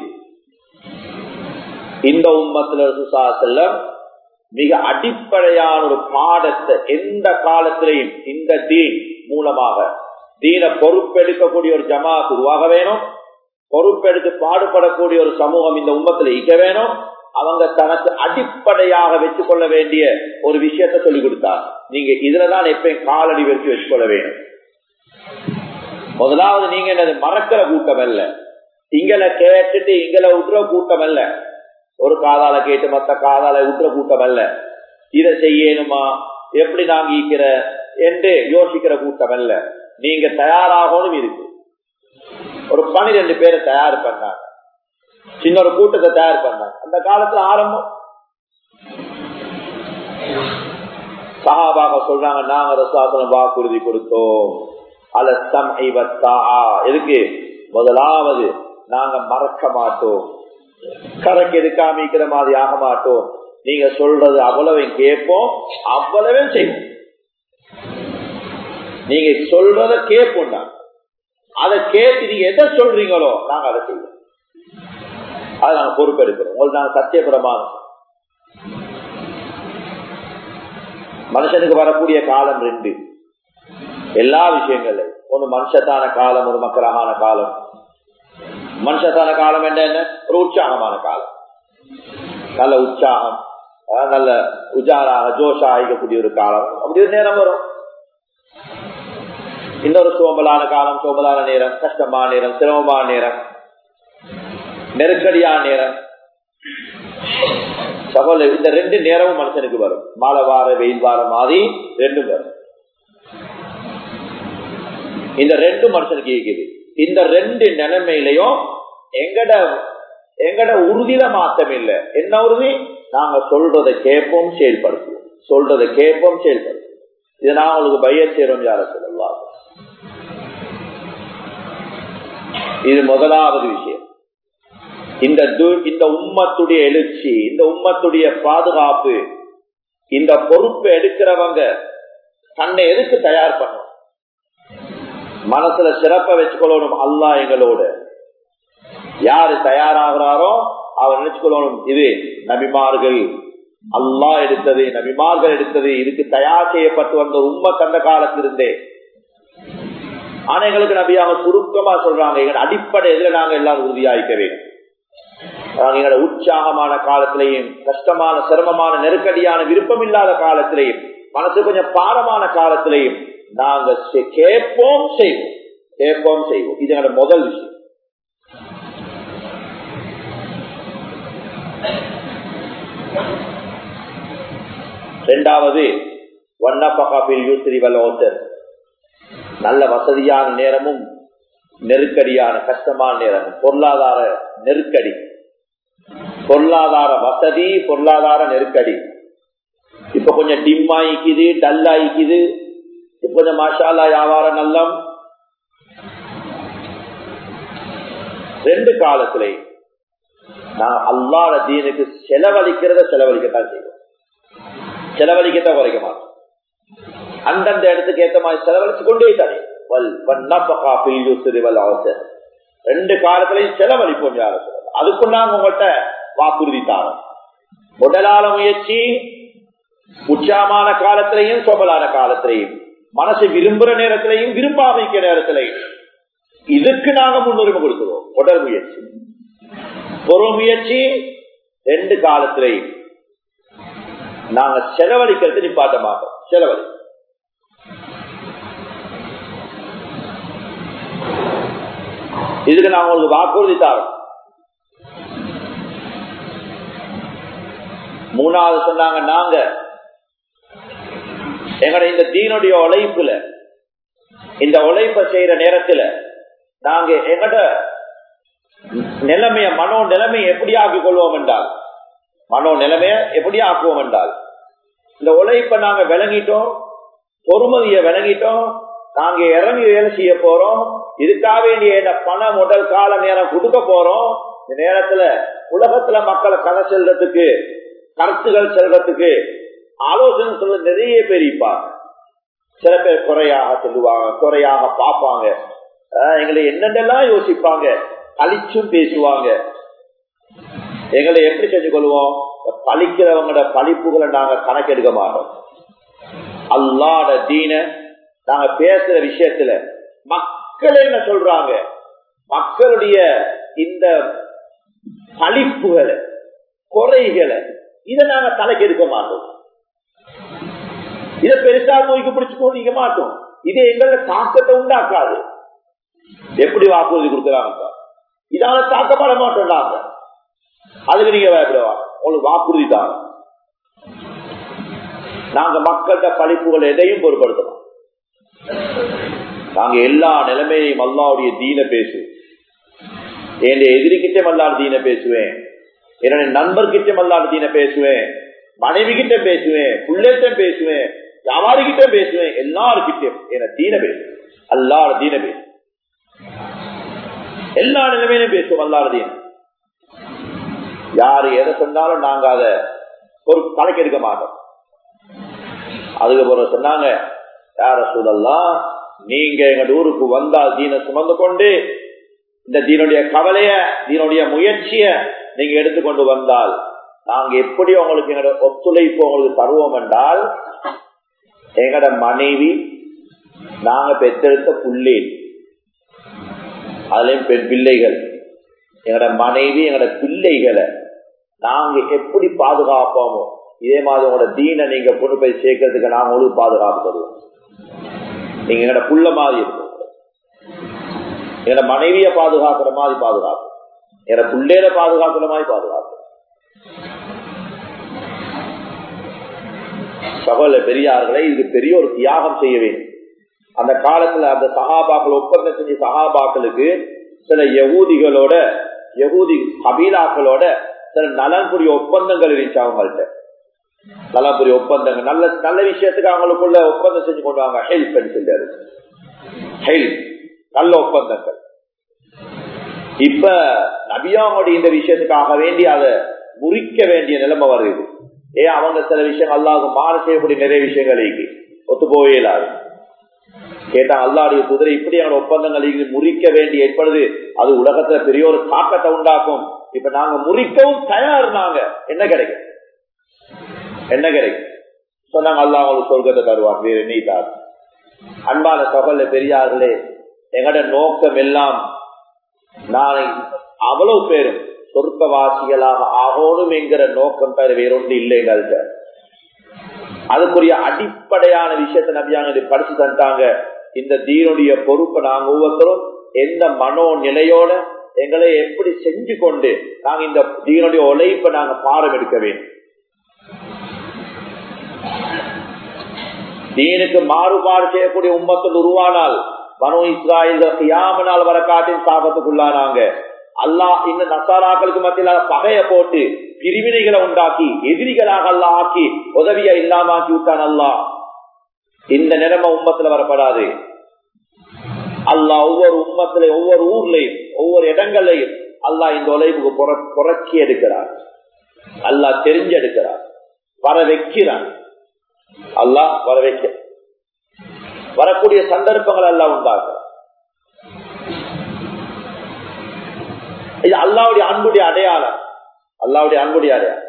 [SPEAKER 1] இந்த உம்மத்துல செல்லம் மிக அடிப்படையான ஒரு பாடத்தை எந்த காலத்திலையும் இந்த தீன் மூலமாக தீன பொறுப்பெடுக்கக்கூடிய ஒரு ஜமாத் உருவாக வேணும் பொறுப்பெடுத்து பாடுபடக்கூடிய ஒரு சமூகம் இந்த உம்மத்துல இக்க வேணும் அவங்க தனக்கு அடிப்படையாக வச்சுக் கொள்ள வேண்டிய ஒரு விஷயத்த சொல்லிக் கொடுத்தார் நீங்க இதுலதான் எப்பயும் காலடி வச்சு வச்சுக்கொள்ள வேணும் முதலாவது நீங்க என்னது மறக்கிற கூட்டம் அல்ல இங்களை கேட்டுட்டு இங்களை விட்டுற கூட்டம் அல்ல ஒரு காதால கேட்டு மத்த காதால விட்டுற கூட்டம் அல்ல இதை செய்யணுமா எப்படி நாங்க ஈக்கிற என்று யோசிக்கிற கூட்டம் அல்ல நீங்க தயாராகணும் இருக்கு ஒரு பனிரெண்டு பேரை தயார் பண்ணாங்க சின்ன ஒரு கூட்டத்தை தயார் பண்ணாங்க அந்த காலத்துல ஆரம்பம் சஹாபாக சொல்றாங்க நாங்க ரசாசனம் வாக்குறுதி கொடுத்தோம் அலஸ்தம் எதுக்கு முதலாவது நாங்க மறக்க மாட்டோம் கரைக்கு எதுக்காமிக்கிற மாதிரி ஆக மாட்டோம் நீங்க சொல்றது அவ்வளவையும் கேட்போம் அவ்வளவையும் செய்வோம் நீங்க சொல்றத கேட்போம் நாங்க அதை கேட்டு நீங்க எதை சொல்றீங்களோ நாங்க அதை செய்வோம் அதை நாங்க பொறுப்பெடுக்கிறோம் உங்களுக்கு நாங்க சத்தியபிரமாணம் மனுஷனுக்கு வரக்கூடிய காலம் ரெண்டு எல்லா விஷயங்கள்ல ஒண்ணு மனுஷத்தான காலம் ஒரு மக்களான காலம் மனுஷத்தான காலம் என்ன என்ன ஒரு உற்சாகமான காலம் நல்ல உற்சாகம் நல்ல உஜாராக ஜோஷா ஆகிக்கக்கூடிய ஒரு காலம் அப்படி ஒரு நேரம் வரும் இன்னொரு சோம்பலான காலம் சோம்பலான நேரம் கஷ்டமான நேரம் சிரமமான நேரம் நெருக்கடியான நேரம் சகோதர இந்த ரெண்டு நேரமும் மனுஷனுக்கு வரும் மாலை வார வெயில் வார மாதிரி ரெண்டும் வரும் இந்த ரெண்டு மனுஷனுக்கு இருக்குது இந்த ரெண்டு நிலைமையிலையும் எங்கட எங்கட உறுதியில மாற்றம் இல்லை என்ன உறுதி நாங்க சொல்றதை கேட்போம் செயல்படுத்துவோம் சொல்றதை கேட்போம் செயல்படுத்துவோம் இதை நான் உங்களுக்கு பைய சேரும் யார சொல்லலாம் இது முதலாவது விஷயம் இந்த இந்த உம்மத்துடைய எழுச்சி இந்த உம்மத்துடைய பாதுகாப்பு இந்த பொறுப்பு எடுக்கிறவங்க தன்னை எதுக்கு தயார் பண்ணும் மனசுல சிறப்ப வச்சுக்கொள்ளணும் அல்லா எங்களோட யாரு தயாராகிறாரோ அவர் நினைச்சுக்கொள்ளணும் இது நபிமார்கள் அல்லா எடுத்தது நபிமார்கள் எடுத்தது இதுக்கு தயார் செய்யப்பட்டு வந்த உண்மை கண்ட காலத்திலிருந்தே ஆனா எங்களுக்கு நபியாக சுருக்கமா சொல்றாங்க எங்க அடிப்படை எதுல நாங்க எல்லாரும் உறுதியாயிக்க வேண்டும் எங்களோட உற்சாகமான காலத்திலையும் கஷ்டமான சிரமமான நெருக்கடியான விருப்பம் இல்லாத காலத்திலையும் மனசு கொஞ்சம் பாரமான காலத்திலையும் நாங்க கேட்போம் செய்வோம் கேட்போம் செய்வோம் இது எங்களோட முதல் விஷயம் இரண்டாவது நல்ல வசதியான நேரமும் நெருக்கடியான கஷ்டமான நேரமும் பொருளாதார நெருக்கடி பொருளாதார வசதி பொருளாதார நெருக்கடி இப்ப கொஞ்சம் டிம் ஆயிக்குது டல் ஆயிக்குது இப்ப கொஞ்சம் மாஷாலா வியாபாரம் நல்லம் ரெண்டு காலத்திலே நான் அல்லாத தீனுக்கு செலவழிக்கிறத செலவழிக்கத்தான் செய்வோம் செலவழிக்கத்தான் குறைக்க மாட்டோம் அந்தந்த இடத்துக்கு ஏத்த மாதிரி செலவழிச்சு கொண்டே தானே ரெண்டு காலத்திலையும் செலவழிப்போம் யார சொல்லலாம் அதுக்கு நாங்க உங்கள்கிட்ட வாக்குறுதி தாரோம் முதலால முயற்சி உச்சாமான காலத்திலையும் சோபலான காலத்திலையும் மனசு விரும்புற நேரத்திலையும் விரும்பாமிக்க நேரத்திலையும் இதுக்கு நாங்க முன்னுரிமை கொடுக்கிறோம் உடல் முயற்சி பொருள் முயற்சி ரெண்டு காலத்திலையும் நாங்க செலவழிக்கிறது நிப்பாட்ட மாட்டோம் செலவழி இதுக்கு நான் உங்களுக்கு வாக்குறுதி தரோம் மூணாவது சொன்னாங்க நாங்க எங்கட இந்த தீனுடைய உழைப்புல இந்த உழைப்ப செய்யற நேரத்துல நாங்க எங்கட நிலைமைய மனோ நிலைமையை எப்படி ஆக்கிக் கொள்வோம் என்றால் மனோ நிலைமைய எப்படி ஆக்குவோம் என்றால் இந்த உழைப்ப நாங்க விளங்கிட்டோம் பொறுமதியை விளங்கிட்டோம் நாங்க இறங்கி வேலை செய்ய போறோம் இதுக்காக வேண்டிய பண முதல் கால நேரம் கொடுக்க போறோம் இந்த நேரத்துல உலகத்துல மக்களை கதை செல்றதுக்கு கருத்துகள் செல்றதுக்கு ஆலோசனை சொல்ல நிறைய பேர் இருப்பாங்க சில பேர் குறையாக சொல்லுவாங்க குறையாக பார்ப்பாங்க எங்களை என்னென்னலாம் யோசிப்பாங்க கழிச்சும் பேசுவாங்க எங்களை எப்படி செஞ்சு கொள்வோம் பழிக்கிறவங்களோட பழிப்புகளை நாங்க கணக்கெடுக்க மாட்டோம் அல்லாட தீன நாங்க பேசுற விஷயத்துல மக்கள் என்ன சொல்றாங்க மக்களுடைய இந்த பழிப்புகளை குறைகளை இதை நாங்க தலைக்கு எடுக்க மாட்டோம் இதை பெருசா நோய்க்கு பிடிச்சு கொண்டிருக்க மாட்டோம் இது எங்கள தாக்கத்தை உண்டாக்காது எப்படி வாக்குறுதி கொடுக்குறாங்க இதால தாக்கப்பட மாட்டோம் நாங்க அதுக்கு நீங்க பயப்படுவாங்க உங்களுக்கு வாக்குறுதி தான் நாங்க மக்கள்கிட்ட பழிப்புகள் எதையும் பொருட்படுத்தலாம் நாங்க எல்லா நிலைமையும் அல்லாவுடைய தீன பேசு என் எதிரிக்கிட்ட மல்லாடு தீன பேசுவேன் என்னுடைய நண்பர்கிட்ட மல்லாடு தீன பேசுவேன் மனைவி கிட்ட பேசுவேன் பிள்ளைகிட்ட பேசுவேன் வியாபாரிகிட்ட பேசுவேன் எல்லாருக்கிட்டையும் என தீன பேசுவேன் அல்லாட தீன பேசுவேன் எல்லா நிலைமையிலும் பேசுவோம் அல்லாட தீன யாரு எதை சொன்னாலும் நாங்க அதை ஒரு கணக்கு எடுக்க மாட்டோம் அதுக்கு பிறகு சொன்னாங்க யார சூழல்லாம் நீங்க எங்க ஊருக்கு வந்தால் தீன சுமந்து கொண்டு இந்த தீனுடைய கவலைய தீனுடைய முயற்சிய நீங்க எடுத்துக்கொண்டு வந்தால் நாங்க எப்படி உங்களுக்கு எங்களோட ஒத்துழைப்பு உங்களுக்கு தருவோம் என்றால் எங்கட மனைவி நாங்க பெற்றெடுத்த புள்ளே அதுலயும் பெண் பிள்ளைகள் எங்கட மனைவி எங்கட பிள்ளைகளை நாங்க எப்படி பாதுகாப்போமோ இதே மாதிரி உங்களோட தீனை நீங்க கொண்டு போய் சேர்க்கறதுக்கு நாங்க உங்களுக்கு பாதுகாப்பு தருவோம் நீங்க எங்கட புள்ள மாதிரி இருக்கும் எங்கட மனைவிய பாதுகாக்கிற மாதிரி பாதுகாப்பு எங்கட பிள்ளையில பாதுகாக்கிற மாதிரி பாதுகாப்பு சகோல பெரியார்களை இது பெரிய ஒரு தியாகம் செய்ய வேண்டும் அந்த காலத்துல அந்த சகாபாக்கள் ஒப்பந்தம் செஞ்ச சகாபாக்களுக்கு சில யகூதிகளோட யகூதி கபீலாக்களோட சில நலன்புரிய ஒப்பந்தங்கள் இருந்துச்சு அவங்கள்ட்ட நலன்புரிய ஒப்பந்தங்கள் நல்ல நல்ல விஷயத்துக்கு அவங்களுக்குள்ள ஒப்பந்தம் செஞ்சு கொண்டு வாங்க ஹெல்ப் சொல்லி ஹெல்ப் நல்ல ஒப்பந்தங்கள் இப்ப நபியாவுடைய இந்த விஷயத்துக்காக வேண்டி அதை முறிக்க வேண்டிய நிலைமை வருது ஏன் அவங்க சில விஷயம் அல்லாஹ் மாற செய்யக்கூடிய நிறைய விஷயங்கள் இருக்கு ஒத்து போவே இல்லாது கேட்டா அல்லாடைய குதிரை இப்படி அவனோட ஒப்பந்தங்கள் முறிக்க வேண்டி ஏற்படுது அது உலகத்துல பெரிய ஒரு தாக்கத்தை உண்டாக்கும் இப்ப நாங்க முறிக்கவும் தயார் நாங்க என்ன கிடைக்கும் என்ன கிடைக்கும் சொன்னாங்க அல்லாஹ் அவங்களுக்கு சொர்க்கத்தை தருவார் வேறு நீ தார் அன்பான சகோல பெரியார்களே எங்கட நோக்கம் எல்லாம் நாளை அவ்வளவு பேரும் சொர்க்கவாசிகளாக ஆகணும் என்கிற நோக்கம் தவிர வேறொன்று இல்லைங்கள்ட்ட அதுக்குரிய அடிப்படையான விஷயத்தை நம்பியாங்க படிச்சு தந்தாங்க இந்த தீனுடைய பொறுப்பை நாங்க ஒவ்வொருத்தரும் எந்த மனோ நிலையோட எங்களை எப்படி செஞ்சு கொண்டு நாங்க இந்த தீனுடைய உழைப்பை நாங்க பாடம் எடுக்க வேண்டும் தீனுக்கு மாறுபாடு செய்யக்கூடிய உம்மத்தில் உருவானால் மனோ இஸ்ராயல் கியாமனால் வர காட்டின் சாபத்துக்குள்ளானாங்க அல்லாஹ் இந்த நசாராக்களுக்கு மத்தியில பகைய போட்டு பிரிவினைகளை உண்டாக்கி எதிரிகளாக அல்லா ஆக்கி உதவியா இல்லாம ஆக்கி விட்டான் அல்லா இந்த நிலைமை உம்மத்துல வரப்படாது அல்லா ஒவ்வொரு உம்மத்தில ஒவ்வொரு ஊர்லயும் ஒவ்வொரு இடங்கள்லையும் அல்லா இந்த உழைப்புக்கு புறக்கி எடுக்கிறார் அல்லா தெரிஞ்செடுக்கிறார் வர வைக்கிறான் அல்லா வர வைக்க வரக்கூடிய சந்தர்ப்பங்கள் எல்லாம் உண்டாக்குறார் இது அல்லாவுடைய அன்புடைய அடையாளம் அல்லாவுடைய அன்புடைய அடையாளம்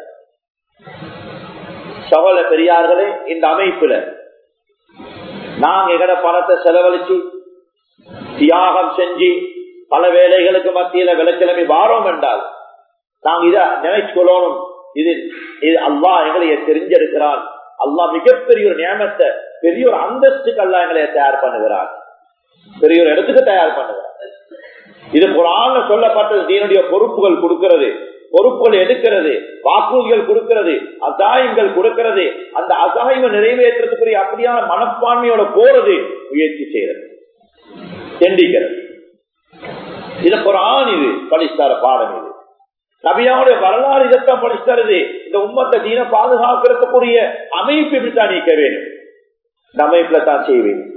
[SPEAKER 1] சகோல பெரியார்களே இந்த அமைப்புல நாங்க எங்கட பணத்தை செலவழிச்சு தியாகம் செஞ்சு பல வேலைகளுக்கு மத்தியில விளக்கிழமை வாரோம் என்றால் நாங்க இத நினைச்சுக்கொள்ளணும் இது இது அல்லா எங்களை தெரிஞ்செடுக்கிறான் அல்லா மிகப்பெரிய ஒரு நியமத்தை பெரிய ஒரு அந்தஸ்துக்கு அல்லா எங்களை தயார் பண்ணுகிறார் பெரிய ஒரு இடத்துக்கு தயார் பண்ணுகிறார் இது குரான் சொல்லப்பட்டது தீனுடைய பொறுப்புகள் கொடுக்கிறது பொறுப்புகள் எடுக்கிறது வாக்குறுதிகள் கொடுக்கிறது அசாயங்கள் கொடுக்கிறது அந்த அசாயங்கள் நிறைவேற்றத்துக்குரிய அப்படியான மனப்பான்மையோட போறது முயற்சி செய்யறது செண்டிக்கிறது இது குரான் இது படிஸ்தார பாடம் இது நபியாவுடைய வரலாறு இதைத்தான் படிச்சுறது இந்த உம்மத்தை தீன பாதுகாக்கிறதுக்குரிய அமைப்பு இப்படித்தான் நீக்க வேண்டும் இந்த அமைப்புல தான் செய்ய வேண்டும்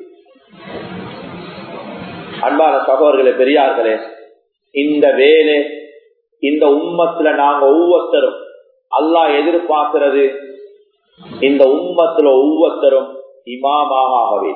[SPEAKER 1] அன்பான சகோதரர்களே பெரியார்களே இந்த வேலை இந்த உம்மத்துல நாங்க ஒவ்வொருத்தரும் அல்லா எதிர்பார்க்கிறது இந்த உம்மத்துல ஒவ்வொருத்தரும் இமாமாக ஆகவே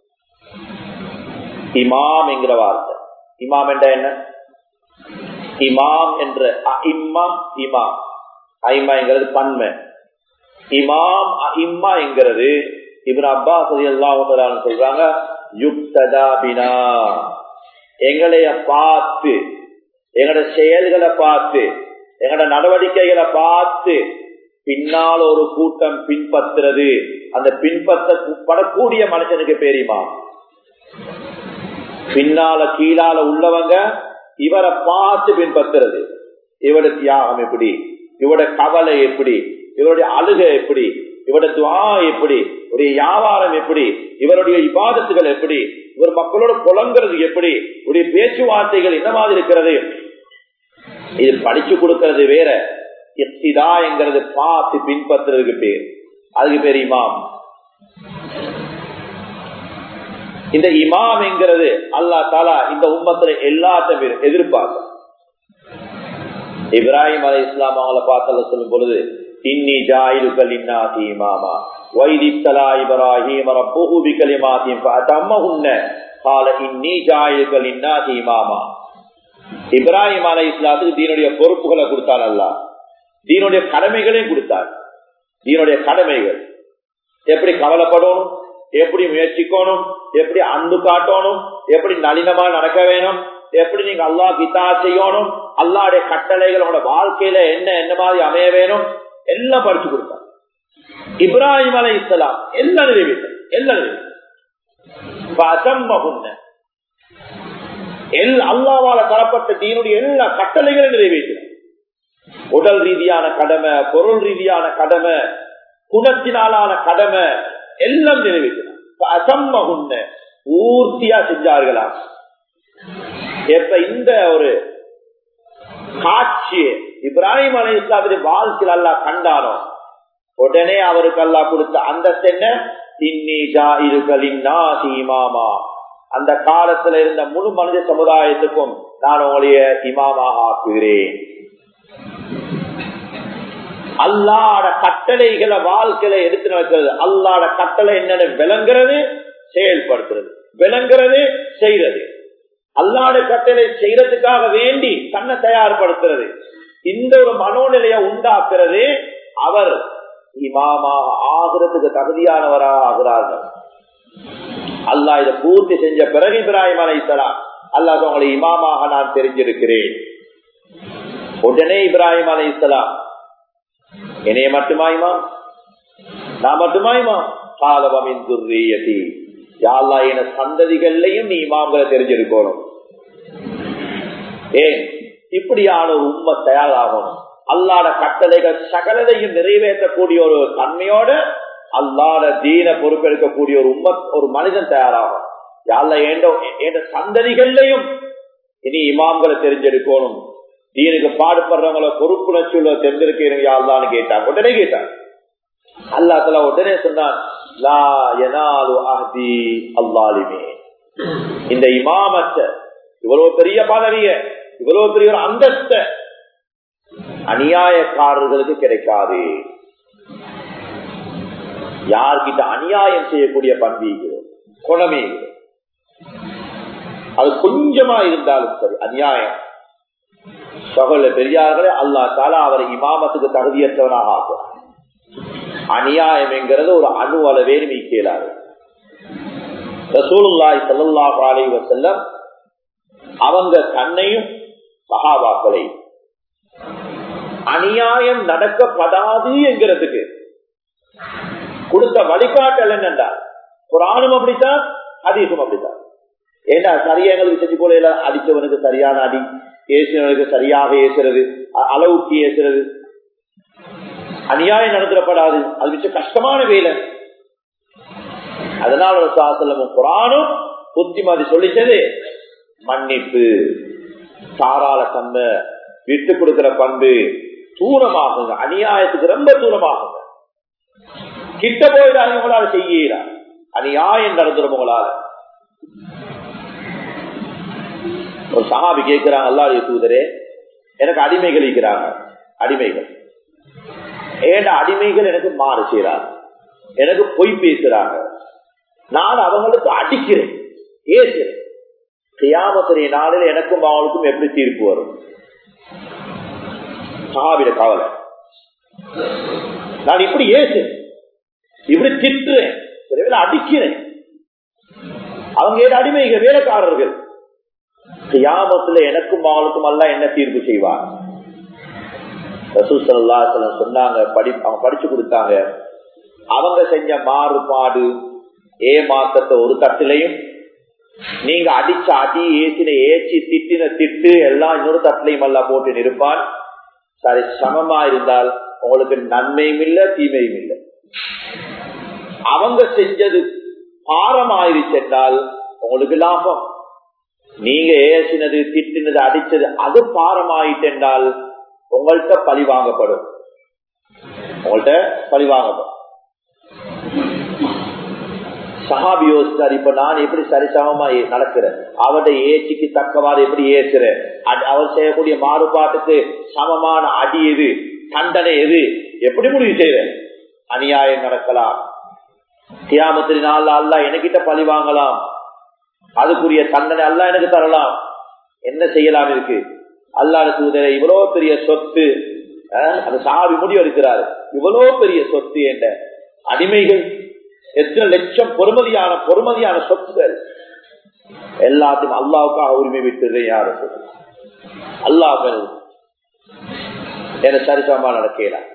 [SPEAKER 1] இமாம் என்கிற வார்த்தை இமாம் என்ற என்ன இமாம் என்ற இம்மா இமாம் ஐமா என்கிறது பன்மை இமாம் இம்மா என்கிறது இவன் அப்பா சதி எல்லாம் சொல்றாங்க யுக்ததாபினா எங்களைய பார்த்து எங்களோட செயல்களை பார்த்து எங்களோட நடவடிக்கைகளை பார்த்து பின்னால் ஒரு கூட்டம் பின்பற்றுறது அந்த பின்பற்றப்படக்கூடிய மனுஷனுக்கு பேரிமா பின்னால கீழால உள்ளவங்க இவரை பார்த்து பின்பற்றுறது இவட தியாகம் எப்படி இவட கவலை எப்படி இவருடைய அழுகை எப்படி இவருடைய துவா எப்படி இவருடைய வியாபாரம் எப்படி இவருடைய இபாதத்துகள் எப்படி இவர் மக்களோட புலங்கிறது எப்படி இவருடைய பேச்சுவார்த்தைகள் என்ன மாதிரி இருக்கிறது இது படிச்சு கொடுக்கறது வேற இப்திதா என்கிறது பார்த்து பின்பற்றுறதுக்கு பேர் அதுக்கு பேர் இமாம் இந்த இமாம் என்கிறது அல்லா தாலா இந்த உம்மத்துல எல்லாத்த பேர் எதிர்பார்க்க இப்ராஹிம் அலை இஸ்லாம் அவங்கள பார்த்து சொல்லும் பொழுது இன்னி ஜாயிலுக்கல் இன்னாசி இமாமா வைதிப்தலா இப்ராஹிம் ரப்புஹு பிகலிமாத்தின் ஃபஅதம்மஹுன்ன قال இன்னி ஜாயிலுக்கல் இன்னாசி இமாமா இப்ராஹிம் அலை இஸ்லாத்துக்கு தீனுடைய பொறுப்புகளை கொடுத்தார் அல்லா தீனுடைய கடமைகளையும் கொடுத்தார் தீனுடைய கடமைகள் எப்படி கவலைப்படணும் எப்படி முயற்சிக்கணும் எப்படி அன்பு காட்டணும் எப்படி நளினமா நடக்க வேணும் எப்படி நீங்க அல்லா கித்தா செய்யணும் அல்லாடைய கட்டளைகளோட வாழ்க்கையில என்ன என்ன மாதிரி அமைய வேணும் எல்லாம் படிச்சு கொடுத்தார் இப்ராஹிம் அலை இஸ்லாம் எல்லாம் நிறைவேற்ற எல்லாம் நிறைவேற்ற எல் அல்லாவால தரப்பட்ட தீனுடைய எல்லா கட்டளைகளும் நிறைவேற்றினார் உடல் ரீதியான கடமை பொருள் ரீதியான கடமை குணத்தினாலான கடமை எல்லாம் நிறைவேற்றினார் ஊர்த்தியா செஞ்சார்களா எப்ப இந்த ஒரு காட்சியை இப்ராஹிம் அலி இஸ்லாமுடைய வாழ்க்கையில் அல்லா கண்டானோ உடனே அவருக்கு அல்லா கொடுத்த அந்த என்ன இமாமா அந்த காலத்துல இருந்த முழு மனித சமுதாயத்துக்கும் நான் உங்களைய இமாமாக ஆக்குகிறேன் அல்லாட கட்டளைகளை வாழ்க்கையில எடுத்து நடக்கிறது அல்லாட கட்டளை என்னன்னு விளங்குறது செயல்படுத்துறது விளங்குறது செய்யறது அல்லாட கட்டளை செய்யறதுக்காக வேண்டி தன்னை தயார்படுத்துறது இந்த ஒரு மனோநிலையை உண்டாக்குறது அவர் இமாமாக ஆகிறதுக்கு தகுதியானவராக ஆகிறார்கள் அல்லாஹ் இதை பூர்த்தி செஞ்ச பிறகு இப்ராஹிம் அலைத்தலாம் அல்லாஹ் உங்களை இமாமாக நான் தெரிஞ்சிருக்கிறேன் உடனே இப்ராஹிம் அலைத்தலாம் என்னைய மட்டுமாயுமா நான் மட்டுமாயுமா காலவமின் துர்ரியதி யாழ்லா என சந்ததிகள்லையும் நீ இமாம்களை தெரிஞ்சிருக்கணும் ஏன் இப்படியான ஒரு உண்மை தயாராகணும் அல்லாட கட்டளைகள் சகலதையும் நிறைவேற்றக்கூடிய ஒரு தன்மையோட அல்லாட தீன பொறுப்பெடுக்கக்கூடிய ஒரு உண்மை ஒரு மனிதன் தயாராகும் யாழ்ல என்ற சந்ததிகள்லையும் இனி இமாம்களை தெரிஞ்செடுக்கணும் தீனுக்கு பாடுபடுறவங்கள பொறுப்புணர்ச்சி உள்ள தெரிஞ்சிருக்கீங்க யாழ்லான்னு கேட்டாங்க உடனே கேட்டாங்க அல்லாத்துல உடனே சொன்னான் இந்த இமாமத்த இவ்வளவு பெரிய பதவிய இவ்வளவு பெரிய ஒரு அந்தஸ்த அநியாயக்காரர்களுக்கு கிடைக்காது யார்கிட்ட அநியாயம் செய்யக்கூடிய பண்பீகிறோம் குணமே அது கொஞ்சமா இருந்தாலும் சரி அநியாயம் சகோல பெரியார்களே அல்லா தாலா அவர் இமாமத்துக்கு தகுதியற்றவனாக ஆக்குவார் அநியாயம் என்கிறது ஒரு அணு அளவே மீக்கலாது ரசூலுல்லாய் சல்லாஹ் அலி வசல்லம் அவங்க தன்னையும் சகாபாக்களையும் அநியாயம் நடக்கப்படாது என்கிறதுக்கு கொடுத்த வழிகாட்டல் என்னென்றால் குரானும் அப்படித்தான் அதீசும் அப்படித்தான் ஏன்னா சரியா எங்களுக்கு செஞ்சு போல அடித்தவனுக்கு சரியான அடி ஏசினவனுக்கு சரியாக ஏசுறது அளவுக்கு ஏசுறது அநியாயம் நடந்துடப்படாது அது மிச்சம் கஷ்டமான வேலை அதனால சாசலமும் குரானும் புத்திமதி சொல்லிச்சது மன்னிப்பு தாராள தன்மை விட்டு கொடுக்கிற பண்பு தூரமாகுங்க அநியாயத்துக்கு ரொம்ப தூரமாகுங்க கிட்ட போயிடாது உங்களால செய்யல அநியாயம் நடந்துடும் உங்களால ஒரு சகாபி கேட்கிறாங்க அல்லாடைய தூதரே எனக்கு அடிமைகள் இருக்கிறாங்க அடிமைகள் ஏண்ட அடிமைகள் எனக்கு மாறு செய்யறாங்க எனக்கு பொய் பேசுறாங்க நான் அவங்களுக்கு அடிக்கிறேன் ஏசுறேன் கியாமத்தினை நாளில் எனக்கும் அவங்களுக்கும் எப்படி தீர்ப்பு வரும் சகாபிட கவலை நான் இப்படி ஏசுறேன் இப்படி திட்டுறேன் சில அடிக்கிறேன் அவங்க ஏதோ அடிமைகள் வேலைக்காரர்கள் கியாமத்துல எனக்கும் அவளுக்கும் அல்ல என்ன தீர்ப்பு செய்வார் ரசூசல்லா சொன்னாங்க படி அவங்க படிச்சு கொடுத்தாங்க அவங்க செஞ்ச மாறுபாடு ஏமாத்தத்தை ஒரு தட்டிலையும் நீங்க அடிச்ச அடி ஏசின ஏச்சி திட்டின திட்டு எல்லாம் இன்னொரு தட்டிலையும் எல்லாம் போட்டு நிற்பான் சரி சமமா இருந்தால் உங்களுக்கு நன்மையும் இல்ல தீமையும் இல்லை அவங்க செஞ்சது பாரமாயிருச்சென்றால் உங்களுக்கு லாபம் நீங்க ஏசினது திட்டினது அடிச்சது அது பாரமாயிட்டென்றால் உங்கள்கிட்ட பழி வாங்கப்படும் உங்கள்கிட்ட பழி வாங்கப்படும் சஹாபி யோசிச்சார் இப்ப நான் எப்படி சரிசமமா நடக்கிறேன் அவருடைய ஏச்சிக்கு தக்கவாறு எப்படி ஏசுறேன் அவர் செய்யக்கூடிய மாறுபாட்டுக்கு சமமான அடி எது தண்டனை எது எப்படி முடிவு செய்வேன் அநியாயம் நடக்கலாம் தியாமத்தின் நாள் அல்ல எனக்கிட்ட பழி வாங்கலாம் அதுக்குரிய தண்டனை அல்ல எனக்கு தரலாம் என்ன செய்யலாம் இருக்கு அல்லாத தூதரை இவ்வளவு பெரிய சொத்து அந்த சாவி முடிவு எடுக்கிறார் இவ்வளவு பெரிய சொத்து என்ற அடிமைகள் எத்தனை லட்சம் பொறுமதியான பொறுமதியான சொத்துகள் எல்லாத்தையும் அல்லாவுக்காக உரிமை விட்டு யாரு அல்லாஹ் என சரிசமா நடக்கலாம்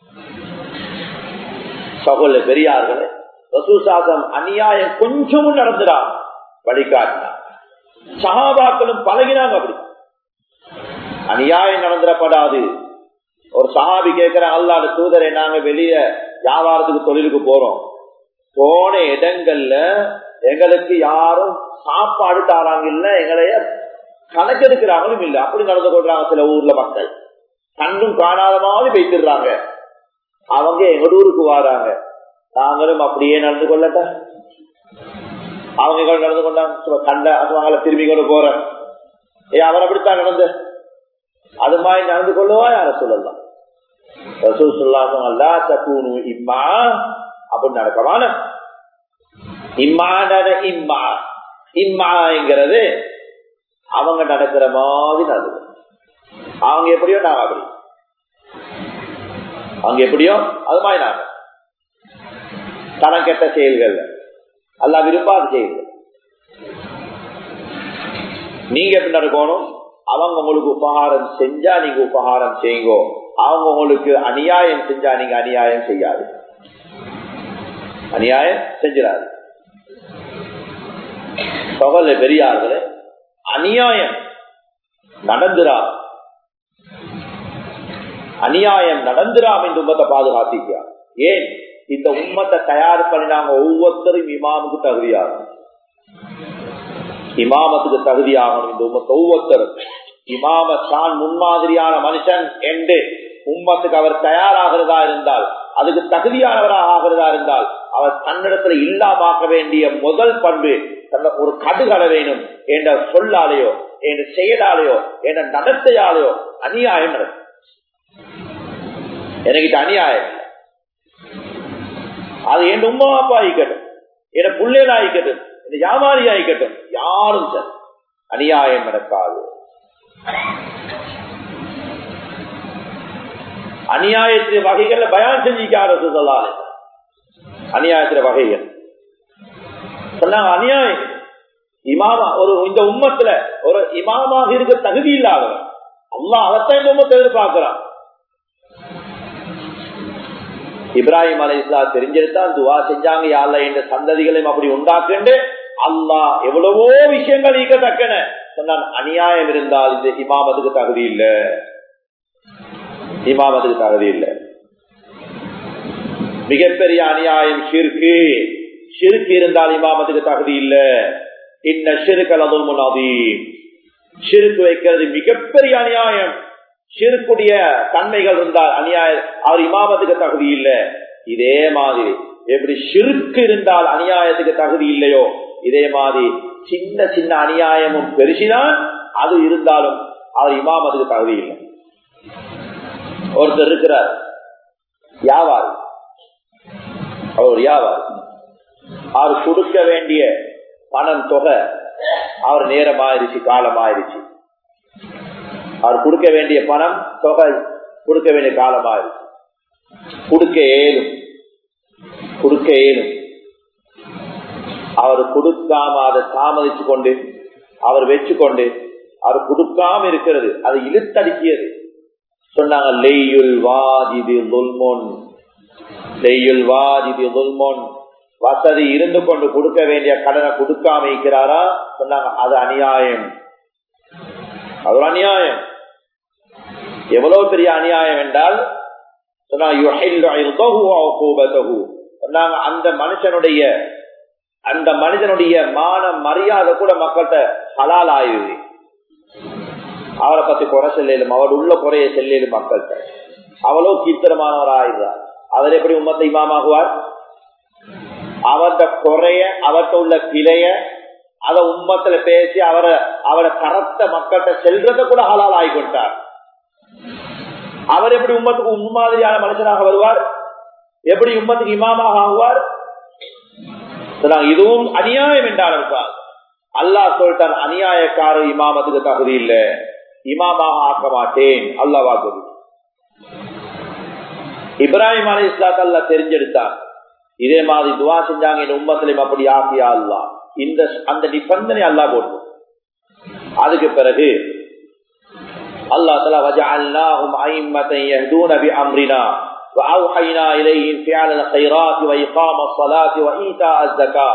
[SPEAKER 1] சகோல பெரியார்களே ரசூசாசம் அநியாயம் கொஞ்சமும் நடந்துடா வழிகாட்டினா சகாபாக்களும் பழகினாங்க அப்படி அநியாயம் நடந்துடப்படாது ஒரு சஹாபி கேட்கிற அல்லாத தூதரை நாங்க வெளிய வியாபாரத்துக்கு தொழிலுக்கு போறோம் போன இடங்கள்ல எங்களுக்கு யாரும் சாப்பாடு தாராங்க இல்ல எங்களைய கணக்கெடுக்கிறாங்களும் இல்ல அப்படி நடந்து கொள்றாங்க சில ஊர்ல மக்கள் கண்ணும் காணாத மாதிரி வைத்திடுறாங்க அவங்க எங்க ஊருக்கு வராங்க நாங்களும் அப்படியே நடந்து கொள்ளட்ட அவங்க எங்க நடந்து கொண்டாங்க கண்ட அவங்கள திரும்பி கொண்டு போறேன் ஏ அவர் அப்படித்தான் நடந்த அது மாதிரி நடந்து கொள்ளவா யார சொல்லலாம் ரசூல் சொல்லாம இம்மா அப்படி நடக்கமான இம்மா நட இம்மா இம்மாங்கிறது அவங்க நடக்கிற மாதிரி நடக்குது அவங்க எப்படியோ நாங்க அப்படி அவங்க எப்படியோ அது மாதிரி நாங்க தரம் கெட்ட செயல்கள் அல்ல விரும்பாத செயல்கள் நீங்க எப்படி நடக்கணும் அவங்க உங்களுக்கு உபகாரம் செஞ்சா நீங்க உபகாரம் செய்யுங்க அவங்க உங்களுக்கு அநியாயம் செஞ்சா நீங்க அநியாயம் செய்யாது அநியாயம் செஞ்சிடாது பகல பெரியார்களே அநியாயம் நடந்துரா அநியாயம் நடந்துராம் இந்த உம்மத்தை பாதுகாத்திக்கிறார் ஏன் இந்த உம்மத்தை தயார் பண்ணினாங்க ஒவ்வொருத்தரும் இமாமுக்கு தகுதியாகும் இமாமத்துக்கு தகுதியாகணும் இந்த உம்மத்தை ஒவ்வொருத்தரும் இமாம தான் முன்மாதிரியான மனுஷன் என்று உம்மத்துக்கு அவர் தயாராகிறதா இருந்தால் அதுக்கு தகுதியானவராக ஆகிறதா இருந்தால் அவர் தன்னிடத்துல இல்லாமாக்க வேண்டிய முதல் பண்பு தன்னை ஒரு கடுகட வேணும் என்ற சொல்லாலேயோ என்ற செயலாலேயோ என்ற நடத்தையாலேயோ அநியாயம் நடக்கும் எனக்கு அநியாயம் அது என் உமா அப்பா ஆயிக்கட்டும் என் பிள்ளைகள் ஆயிக்கட்டும் இந்த வியாபாரி ஆயிக்கட்டும் யாரும் சார் அநியாயம் நடக்காது அநியாயத்தின் வகைகள்ல பயான் செஞ்சிக்கார சொல்லலாம் அநியாயத்தின் வகைகள் சொன்னாங்க அநியாயம் இமாமா ஒரு இந்த உம்மத்துல ஒரு இமாமாக இருக்க தகுதி இல்லாதவன் அல்லா அதைத்தான் இந்த உம்மத்தை எதிர்பார்க்கிறான் இப்ராஹிம் அலை இஸ்லா தெரிஞ்சிருந்தான் துவா செஞ்சாங்க யாழ்ல என்ற சந்ததிகளையும் அப்படி உண்டாக்குண்டு அல்லா எவ்வளவோ விஷயங்கள் ஈக்கத்தக்கன சொன்னான் அநியாயம் இருந்தால் இந்த இமாமத்துக்கு தகுதி இல்ல இமாமத்துக்கு தகுதி இல்ல மிகப்பெரிய அநியாயம் ஷிர்கு ஷிருக்கு இருந்தால் இமாமத்துக்கு தகுதி இல்ல இன்ன ஷிருக்கல் அதுல் முனாதி ஷிருக்கு வைக்கிறது மிகப்பெரிய அநியாயம் சிறுக்குடைய தன்மைகள் இருந்தால் அநியாய அவர் இமாமத்துக்கு தகுதி இல்லை இதே மாதிரி எப்படி சிறுக்கு இருந்தால் அநியாயத்துக்கு தகுதி இல்லையோ இதே மாதிரி சின்ன சின்ன அநியாயமும் பெருசிதான் அது இருந்தாலும் அவர் இமாமத்துக்கு தகுதி இல்லை ஒருத்தர் இருக்கிறார் வியாபாரி அவர் ஒரு வியாபாரி அவர் கொடுக்க வேண்டிய பணம் தொகை அவர் நேரம் ஆயிருச்சு காலம் ஆயிருச்சு அவர் கொடுக்க வேண்டிய பணம் தொகை கொடுக்க வேண்டிய காலமா இருக்கு கொடுக்க ஏழும் கொடுக்க ஏழும் அவர் கொடுக்காம அதை தாமதிச்சு கொண்டு அவர் வச்சு கொண்டு அவர் கொடுக்காம இருக்கிறது அதை இழுத்தடிக்கியது சொன்னாங்க லெய்யுல் வாஜிது துல்மோன் லெய்யுல் வாஜிது துல்மோன் வசதி இருந்து கொண்டு கொடுக்க வேண்டிய கடனை கொடுக்காம இருக்கிறாரா சொன்னாங்க அது அநியாயம் அது ஒரு அநியாயம் எவ்வளவு பெரிய அநியாயம் என்றால் சொன்னாங்க அந்த மனுஷனுடைய அந்த மனிதனுடைய மான மரியாதை கூட மக்கள்கிட்ட ஹலால் ஆயுது அவரை பத்தி குறை செல்லும் அவர் உள்ள குறைய செல்லும் மக்கள்கிட்ட அவ்வளோ கீர்த்தனமானவர் ஆயிடுறார் அவர் எப்படி உம்மத்தை இமாமாகுவார் அவர்த குறைய அவர்கிட்ட உள்ள கிளைய அத உம்மத்துல பேசி அவரை அவரை கரத்த மக்கள்கிட்ட செல்றத கூட ஹலால் ஆகிக்கொண்டார் அவர் எப்படி உம்மத்துக்கு முன்மாதிரியான மனுஷனாக வருவார் எப்படி உம்மத்துக்கு இமாமாக ஆகுவார் இதுவும் அநியாயம் என்றால் அல்லாஹ் சொல்லிட்டான் அநியாயக்காரர் இமாமத்துக்கு தகுதி இல்ல இமாமாக ஆக்க மாட்டேன் அல்லா வாக்குது இப்ராஹிம் அலி இஸ்லாத் அல்லா தெரிஞ்செடுத்தார் இதே மாதிரி துவா செஞ்சாங்க என் உம்மத்திலையும் அப்படி ஆக்கியா அல்லா இந்த அந்த நிபந்தனை அல்லா போட்டு அதுக்கு பிறகு அல்லா தலா وجعلناهم أئمة يهدون بأمرنا وأوحينا إليهم فعل الخيرات وإقام الصلاة وإيتاء الزكاة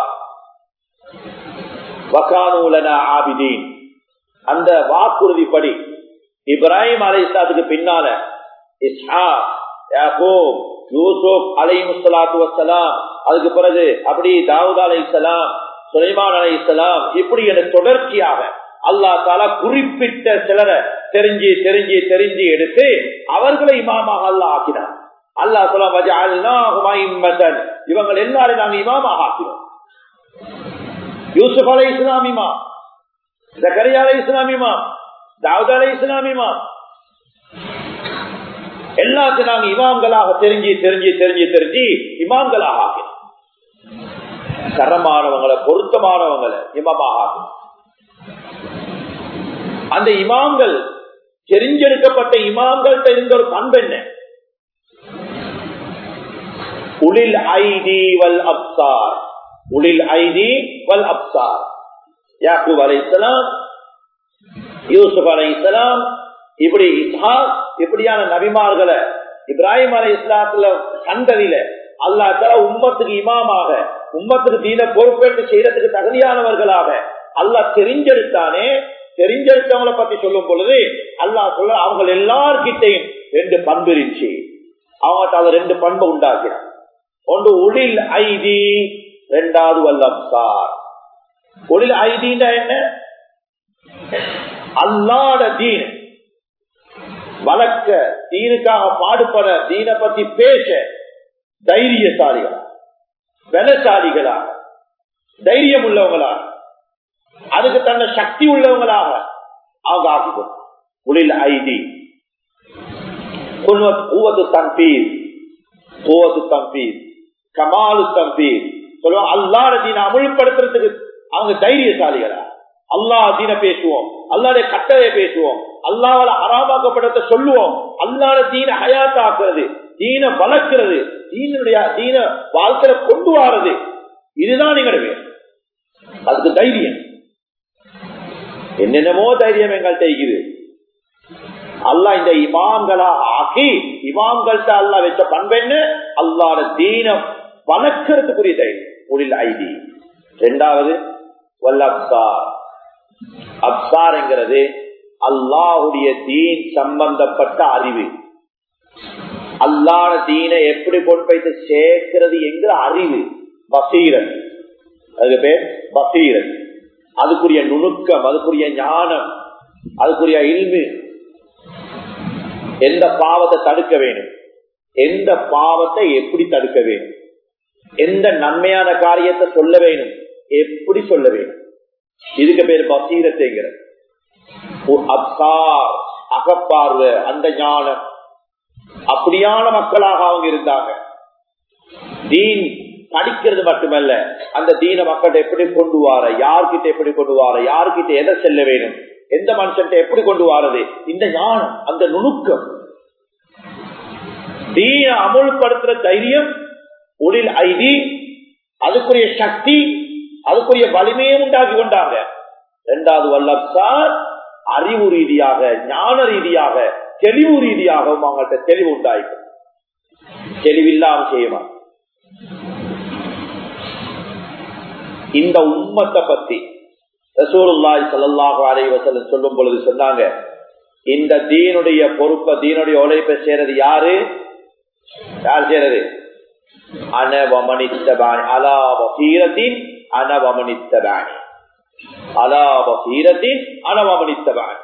[SPEAKER 1] وكانوا لنا عابدين அந்த வாக்குறுதிப்படி இப்ராஹிம் அலை இஸ்லாத்துக்கு பின்னால இஸ்ஹா யாக்கூப் யூசுப் அலை முஸ்லாத்து வசலாம் அதுக்கு பிறகு அப்படி தாவூத் அலை இஸ்லாம் சுலைமான் அலை இஸ்லாம் இப்படி என தொடர்ச்சியாக அல்லா தாலா குறிப்பிட்ட சிலரை தெரிஞ்சு தெரிஞ்சு தெரிஞ்சு எடுத்து அவர்களை இமாமாக அல்லா ஆக்கினார் அல்லா சொல்ல இவங்க எல்லாரும் நாங்க இமாமாக ஆக்கினோம் யூசுப் அலை இஸ்லாம் இமாம் ஜக்கரியா அலை இஸ்லாம் இமாம் தாவூத் அலை இஸ்லாம் இமாம் எல்லாத்தையும் நாங்க இமாம்களாக தெரிஞ்சு தெரிஞ்சு தெரிஞ்சு தெரிஞ்சு இமாம்களாக ஆக்கினோம் தரமானவங்களை பொருத்தமானவங்களை இமாமாக ஆக்கணும் அந்த இமாம்கள் தெரிஞ்செடுக்கப்பட்ட இமாம்கள்ட்ட இருந்த ஒரு பண்பு என்ன உளில் ஐடி வல் அப்சார் உளில் ஐடி வல் அப்சார் யாக்கூப் அலை இஸ்லாம் யூசுப் அலை இஸ்லாம் இப்படி இஸ்ஹாக் இப்படியான நபிமார்களை இப்ராஹிம் அலை இஸ்லாத்துல சந்ததியில அல்லா தலா உம்மத்துக்கு இமாமாக உம்மத்துக்கு தீன பொறுப்பேற்று செய்யறதுக்கு தகுதியானவர்களாக அல்லாஹ் தெரிஞ்செடுத்தானே தெரிஞ்செடுத்தவங்களை பத்தி சொல்லும் பொழுது அல்லாஹ் சொல்ல அவங்க எல்லார்கிட்டையும் ரெண்டு பண்பு இருந்துச்சு அவங்க அதை ரெண்டு பண்பு உண்டாக்கிறான் ஒன்று உளில் ஐதி ரெண்டாவது வல்லம்சார் உளில் ஐதின்னா என்ன அல்லாட தீன் வளர்க்க தீனுக்காக பாடுபட தீனை பத்தி பேச தைரியசாலிகளா பலசாலிகளாக தைரியம் உள்ளவங்களாக அதுக்கு தன்னை சக்தி உள்ளவங்களாக அவங்க ஆகிக்கும் உளில் ஐதி கூவத்து தம்பீர் கூவத்து தம்பீர் கமாலு தம்பீர் சொல்லுவோம் அல்லாட தீனை அமுழ்படுத்துறதுக்கு அவங்க தைரியசாலிகளா அல்லா தீன பேசுவோம் அல்லாடைய கட்டளையை பேசுவோம் அல்லாவால அறாமாக்கப்படத்தை சொல்லுவோம் அல்லாட தீன ஹயாத்தாக்குறது தீன வளர்க்கிறது தீனுடைய தீன வாழ்க்கையில கொண்டு வாரது இதுதான் எங்களுடைய அதுக்கு தைரியம் என்னென்னமோ தைரியம் எங்கள்கிட்ட இருக்குது அல்லா இந்த இமாம்களா ஆக்கி இமாம்கள்ட்ட அல்லா வச்ச பண்பெண்ணு அல்லாட தீனம் வளர்க்கறதுக்குரிய தைரியம் உளில் ஐடி ரெண்டாவது வல்லப்சார் அப்சார் என்கிறது அல்லாஹுடைய தீன் சம்பந்தப்பட்ட அறிவு அல்லாட தீனை எப்படி கொண்டு போயிட்டு சேர்க்கிறது என்கிற அறிவு பசீரன் அதுக்கு பேர் பசீரன் அதுக்குரிய நுணுக்கம் அதுக்குரிய ஞானம் அதுக்குரிய இல்மு எந்த பாவத்தை தடுக்க வேணும் எந்த பாவத்தை எப்படி தடுக்க வேணும் எந்த நன்மையான காரியத்தை சொல்ல வேணும் எப்படி சொல்ல வேணும் இதுக்கு பேர் பசீரத்தைங்கிறது அப்சார் அகப்பார்வை அந்த ஞானம் அப்படியான மக்களாக அவங்க இருந்தாங்க தீன் படிக்கிறது மட்டுமல்ல அந்த தீன மக்கள்கிட்ட எப்படி கொண்டு வார யார்கிட்ட எப்படி கொண்டு வார யார்கிட்ட எதை செல்ல வேணும் எந்த மனுஷன் எப்படி கொண்டு வாரது இந்த ஞானம் அந்த நுணுக்கம் தீன அமுல்படுத்துற தைரியம் உளில் ஐதி அதுக்குரிய சக்தி அதுக்குரிய வலிமையை உண்டாக்கி கொண்டாங்க இரண்டாவது வல்லப்சார் அறிவு ரீதியாக ஞான ரீதியாக தெளிவு ரீதியாகவும் அவங்கள்ட்ட தெளிவு உண்டாயிக்கும் தெளிவில்லாம செய்யலாம் இந்த உம்மத்தை பத்தி ரசூலுல்லாய் சல்லாஹு அலை வசலம் சொல்லும் பொழுது சொன்னாங்க இந்த தீனுடைய பொறுப்பை தீனுடைய உழைப்பை செய்யறது யாரு யார் செய்யறது அனவமனித்தபாணி அலா வசீரத்தின் அனவமனித்தபாணி அலாபீரத்தின் அளவமளித்தவன்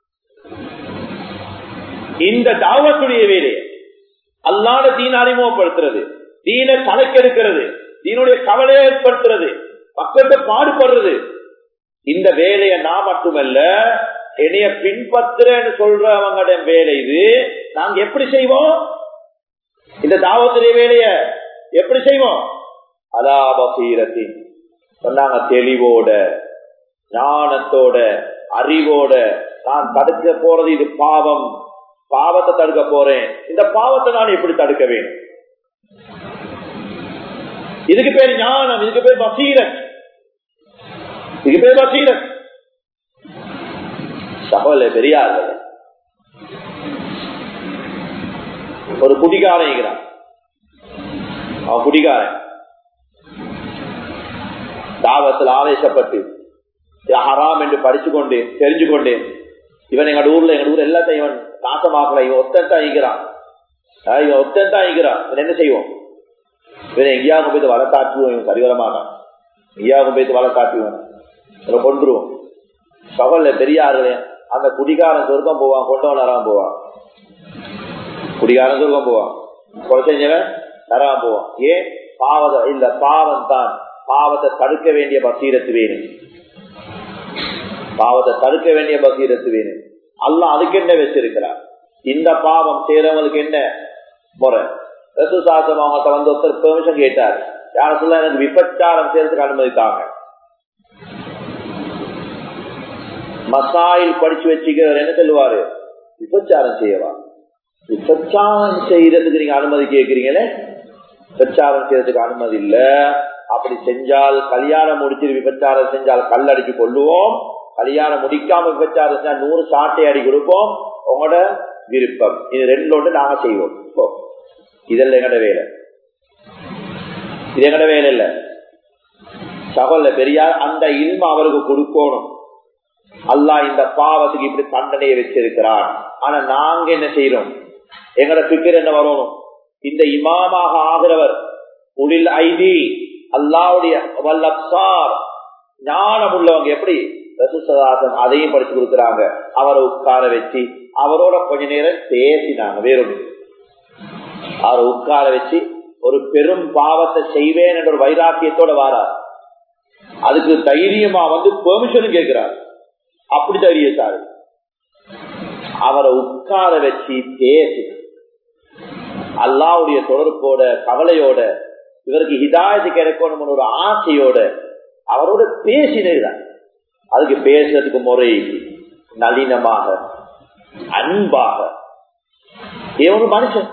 [SPEAKER 1] இந்த தாவத்துடைய வேலையை அல்லாத தீன அறிமுகப்படுத்துறது தீன தலைக்கெடுக்கிறது தீனுடைய கவலையை ஏற்படுத்துறது மக்கள்கிட்ட பாடுபடுறது இந்த வேலையை நான் மட்டுமல்ல என்னைய பின்பற்றுறேன்னு சொல்றவங்களோட வேலை இது நாங்க எப்படி செய்வோம் இந்த தாவத்துடைய வேலைய எப்படி செய்வோம் அலாபீரத்தின் சொன்னாங்க தெளிவோட ஞானத்தோட அறிவோட நான் தடுக்க போறது இது பாவம் பாவத்தை தடுக்க போறேன் இந்த பாவத்தை நான் எப்படி தடுக்க வேண்டும் இதுக்கு பேர் ஞானம் இதுக்கு பேர் பசீரன் இதுக்கு பேர் பசீரன் சகோல பெரியார்கள் ஒரு குடிகாரன் இருக்கிறான் அவன் குடிகாரன் தாவத்தில் ஆவேசப்பட்டு ஹராம் என்று படிச்சு கொண்டு தெரிஞ்சு கொண்டு இவன் எங்க ஊர்ல எங்க ஊர் எல்லாத்தையும் இவன் நாசமாக்கல இவன் ஒத்தன் ஈகிறான் இவன் ஒத்தன் ஈகிறான் இவன் என்ன செய்வோம் இவன் எங்கேயாவது போயிட்டு வள காட்டுவோம் இவன் சரிவரமாட்டான் எங்கேயாவது போயிட்டு வள காட்டுவோம் இவனை கொண்டுருவோம் சகல்ல பெரியார்களே அந்த குடிகாரன் சொர்க்கம் போவான் கொண்டவன் நராம் போவான் குடிகாரன் சொர்க்கம் போவான் கொலை செஞ்சவன் நராம் போவான் ஏன் பாவத இல்ல பாவம் தான் பாவத்தை தடுக்க வேண்டிய பசீரத்து வேணும் பாவத்தை தடுக்க வேண்டிய பசீரத்து வேணும் அல்ல அதுக்கு என்ன வச்சிருக்கிறார் இந்த பாவம் செய்யறவங்களுக்கு என்ன முறை ரசு சாசம் அவங்கள்ட்ட வந்து ஒருத்தர் பெர்மிஷன் கேட்டார் யார சொல்ல எனக்கு விபச்சாரம் செய்யறதுக்கு அனுமதித்தாங்க மசாயில் படிச்சு வச்சுக்கிறவர் என்ன சொல்லுவாரு விபச்சாரம் செய்யவா விபச்சாரம் செய்யறதுக்கு நீங்க அனுமதி கேட்கிறீங்களே விபச்சாரம் செய்யறதுக்கு அனுமதி இல்ல அப்படி செஞ்சால் கல்யாணம் முடிச்சு விபச்சாரம் செஞ்சால் கல்லடிச்சு கொள்ளுவோம் கல்யாணம் முடிக்காம விபச்சாரம் செஞ்சா நூறு சாட்டை அடி கொடுப்போம் உங்களோட விருப்பம் இது ரெண்டு ஒன்று நாங்க செய்வோம் இப்போ இதெல்லாம் எங்கட வேலை இது எங்கட வேலை இல்ல சகோல பெரியார் அந்த இல்ம அவருக்கு கொடுக்கணும் அல்லா இந்த பாவத்துக்கு இப்படி தண்டனையை வச்சிருக்கிறான் ஆனா நாங்க என்ன செய்யறோம் எங்கட பிக்கர் என்ன வரணும் இந்த இமாமாக ஆகிறவர் உளில் ஐதி அல்லாவுடைய வல்லப்சார் ஞானம் உள்ளவங்க எப்படி ரசூசதாசன் அதையும் படிச்சு கொடுக்குறாங்க அவரை உட்கார வச்சு அவரோட கொஞ்ச நேரம் பேசினாங்க வேறொன்று அவரை உட்கார வச்சு ஒரு பெரும் பாவத்தை செய்வேன் என்ற ஒரு வைராக்கியத்தோட வாரார் அதுக்கு தைரியமா வந்து பெர்மிஷன் கேட்கிறார் அப்படி தைரியத்தாரு அவரை உட்கார வச்சு பேசி அல்லாவுடைய தொடர்போட கவலையோட இவருக்கு ஹிதாயத்து கிடைக்கணும் ஒரு ஆசையோட அவரோட பேசினதுதான் அதுக்கு பேசுறதுக்கு முறை நளினமாக அன்பாக ஒரு மனுஷன்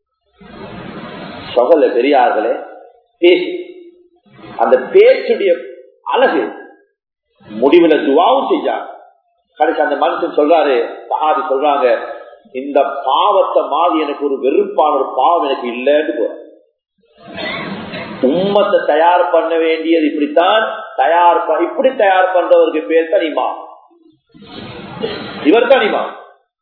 [SPEAKER 1] சொகல பெரியார்களே பேசி அந்த பேச்சுடைய அழகு முடிவுல துவாவும் செஞ்சாங்க கடைசி அந்த மனுஷன் சொல்றாரு சஹாபி சொல்றாங்க இந்த பாவத்தை மாதிரி எனக்கு ஒரு வெறுப்பான ஒரு பாவம் எனக்கு இல்லைன்னு போற உம்மத்தை தயார் பண்ண வேண்டியது இப்படித்தான் தயார் இப்படி தயார் பண்றவருக்கு பேர் தான் இமா இவர் தான் இமா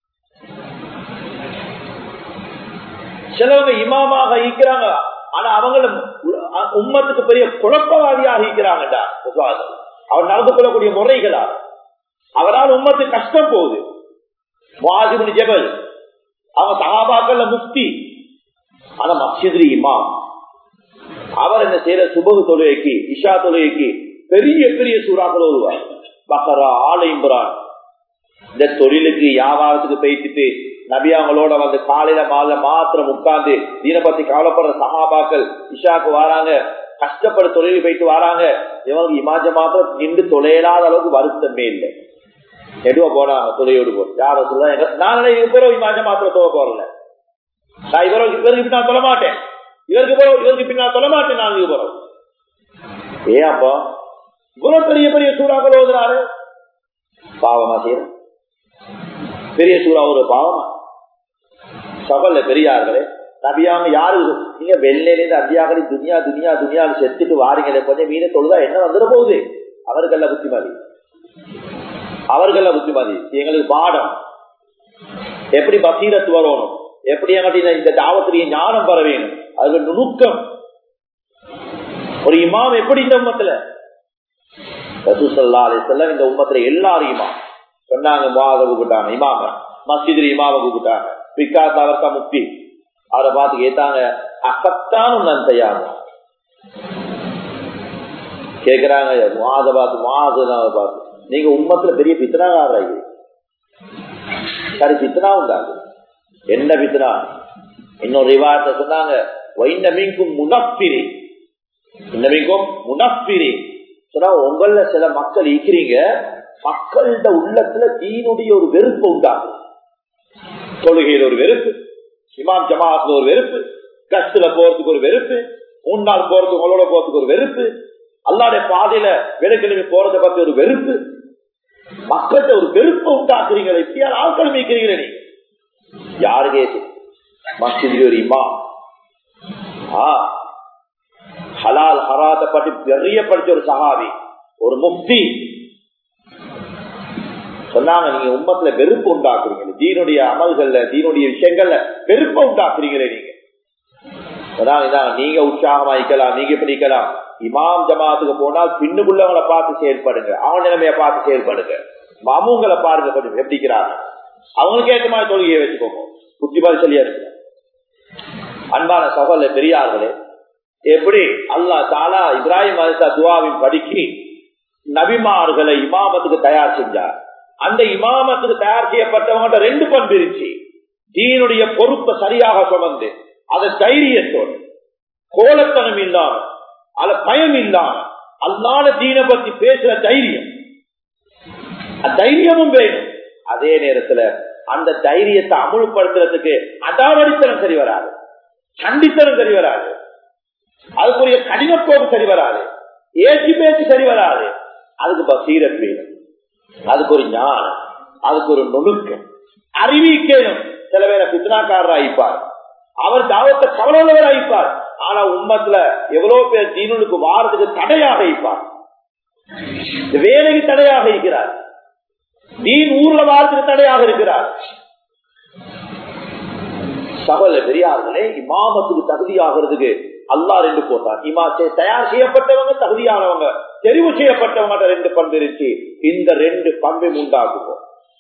[SPEAKER 1] சிலவங்க இமாமாக ஈக்கிறாங்க ஆனா அவங்கள உம்மத்துக்கு பெரிய குழப்பவாதியாக ஈக்கிறாங்கடா அவர் நடந்து கொள்ளக்கூடிய முறைகளா அவரால் உம்மத்து கஷ்டம் போகுது வாஜிபுன் ஜெபல் அவங்க சகாபாக்கள்ல முக்தி ஆனா மசிதிரி இமாம் அவர் என்ன செய்யற சுபகு தொழுகைக்கு இஷா தொழுகைக்கு பெரிய பெரிய சூறாக்கள் வருவார் பக்கரா ஆல இம்ரான் இந்த தொழிலுக்கு வியாபாரத்துக்கு போயிட்டு நபி அவங்களோட வந்து காலையில மாலை மாத்திரம் உட்கார்ந்து தீனை பத்தி கவலைப்படுற சகாபாக்கள் இஷாக்கு வராங்க கஷ்டப்பட தொழிலுக்கு போயிட்டு வராங்க இவங்க இமாஜ மாத்திரம் நின்று தொலைலாத அளவுக்கு வருத்தமே இல்லை எதுவா போனாங்க தொலையோடு போ யார சொல்ல நான் இவரோ இமாஜ மாத்திரம் தொலை போறல நான் இவரோ இவருக்கு நான் சொல்ல மாட்டேன் இவருக்கு போறோம் இவருக்கு பின்னால் சொல்ல மாட்டேன் நான் இவங்க போறோம் ஏன் அப்போ இவ்வளவு பெரிய பெரிய சூறாக்கள் ஓதுறாரு பாவமா செய்யற பெரிய சூறா ஒரு பாவமா சபல்ல பெரியார்களே நபியாம யாரு நீங்க வெள்ளையிலேருந்து அத்தியாகரி துனியா துனியா துனியாவில் செத்துட்டு வாரீங்களே கொஞ்சம் மீன தொழுதா என்ன வந்துட போகுது அவர்கள புத்திமதி அவர்கள புத்திமதி எங்களுக்கு பாடம் எப்படி பசீரத்து வரணும் எப்படி எங்கிட்ட இந்த தாவத்திரிய ஞானம் பெற வேணும் அதுக்கு நுணுக்கம் ஒரு இமாம் எப்படி இந்த உமத்துல ரசூசல்லா அலிசல்லம் இந்த உம்மத்துல எல்லாரையுமா சொன்னாங்க மாத கூப்பிட்டாங்க இமாம மஸ்ஜிதில் இமாம கூப்பிட்டாங்க பிக்காஸ் அவர்த்தா முக்தி அவரை பார்த்து கேட்டாங்க அக்கத்தானும் நான் தயார் கேக்குறாங்க மாத பார்த்து மாத பார்த்து நீங்க உம்மத்துல பெரிய பித்தனாகாரா சரி பித்தனா உண்டாங்க என்ன பித்தனா இன்னொரு ரிவாயத்தை சொன்னாங்க வைநமிக்கும் முனப்பிரி இன்னமிக்கும் முனப்பிரி சொன்னா உங்கள சில மக்கள் இருக்கிறீங்க மக்கள்கிட்ட உள்ளத்துல தீனுடைய ஒரு வெறுப்பு உண்டாகும் தொழுகையில் ஒரு வெறுப்பு இமாம் ஜமாத்துல ஒரு வெறுப்பு கஷ்டத்துல போறதுக்கு ஒரு வெறுப்பு மூணு நாள் போறதுக்கு உங்களோட போறதுக்கு ஒரு வெறுப்பு அல்லாடைய பாதையில விலக்கிழமை போறதை பத்தி ஒரு வெறுப்பு மக்கள்கிட்ட ஒரு வெறுப்பை உண்டாக்குறீங்களே இப்படியா ஆட்கள் மீக்கிறீங்களே நீ யாரு கேட்டு மஸ்ஜிதில் ஒரு இமாம் ஹலால் ஹராத்தை பற்றி பெரிய படிச்ச ஒரு சகாவி ஒரு முக்தி சொன்னாங்க நீங்க உம்மத்துல வெறுப்பு உண்டாக்குறீங்க தீனுடைய அமல்கள்ல தீனுடைய விஷயங்கள்ல வெறுப்பை உண்டாக்குறீங்களே நீங்க நீங்க உற்சாகமாயிக்கலாம் நீங்க பிடிக்கலாம் இமாம் ஜமாத்துக்கு போனால் பின்னுக்குள்ளவங்களை பார்த்து செயல்படுங்க அவன் நிலைமைய பார்த்து செயல்படுங்க மாமுங்களை பாருங்க கொஞ்சம் எப்படிக்கிறாங்க அவங்களுக்கு ஏற்ற மாதிரி தொழுகையை வச்சுக்கோங்க புத்தி பரிசலியா இருக்கு அன்பான சகோதர பெரியார்களே எப்படி அல்லா தாலா இப்ராஹிம் அலிசா துவாவின் படிக்கு நபிமார்களை இமாமத்துக்கு தயார் செஞ்சார் அந்த இமாமத்துக்கு தயார் செய்யப்பட்டவங்க ரெண்டு பண்பு இருந்துச்சு தீனுடைய பொறுப்பை சரியாக சுமந்து அதை தைரியத்தோடு கோலத்தனம் இல்லாம அத பயம் இல்லாம அல்லாத தீனை பத்தி பேசுற தைரியம் தைரியமும் வேணும் அதே நேரத்துல அந்த தைரியத்தை அமுல்படுத்துறதுக்கு அடாவடித்தனம் சரி வராது சண்டித்தனம் சரி வராது அதுக்குரிய கடினப்போக்கு சரி வராது ஏசி பேச்சு சரி வராது அதுக்கு பசீரத் வேணும் அதுக்கு ஒரு ஞானம் அதுக்கு ஒரு நுணுக்கம் அறிவிக்கணும் சில பேரை பித்னாக்காரர் ஆயிப்பார் அவர் தாவத்தை கவலைவர் ஆயிப்பார் ஆனா உண்மத்துல எவ்வளவு பேர் தீனுக்கு வாரத்துக்கு தடையாக இருப்பார் வேலைக்கு தடையாக இருக்கிறார் தீன் ஊர்ல வாரத்துக்கு தடையாக இருக்கிறார் சகல பெரியார்களே இமாமத்துக்கு தகுதியாகிறதுக்கு அல்லா ரெண்டு போட்டார் இமாச்சை தயார் செய்யப்பட்டவங்க தகுதியானவங்க தெரிவு செய்யப்பட்டவங்க ரெண்டு பண்பு இருந்துச்சு இந்த ரெண்டு பண்பை உண்டாக்குங்க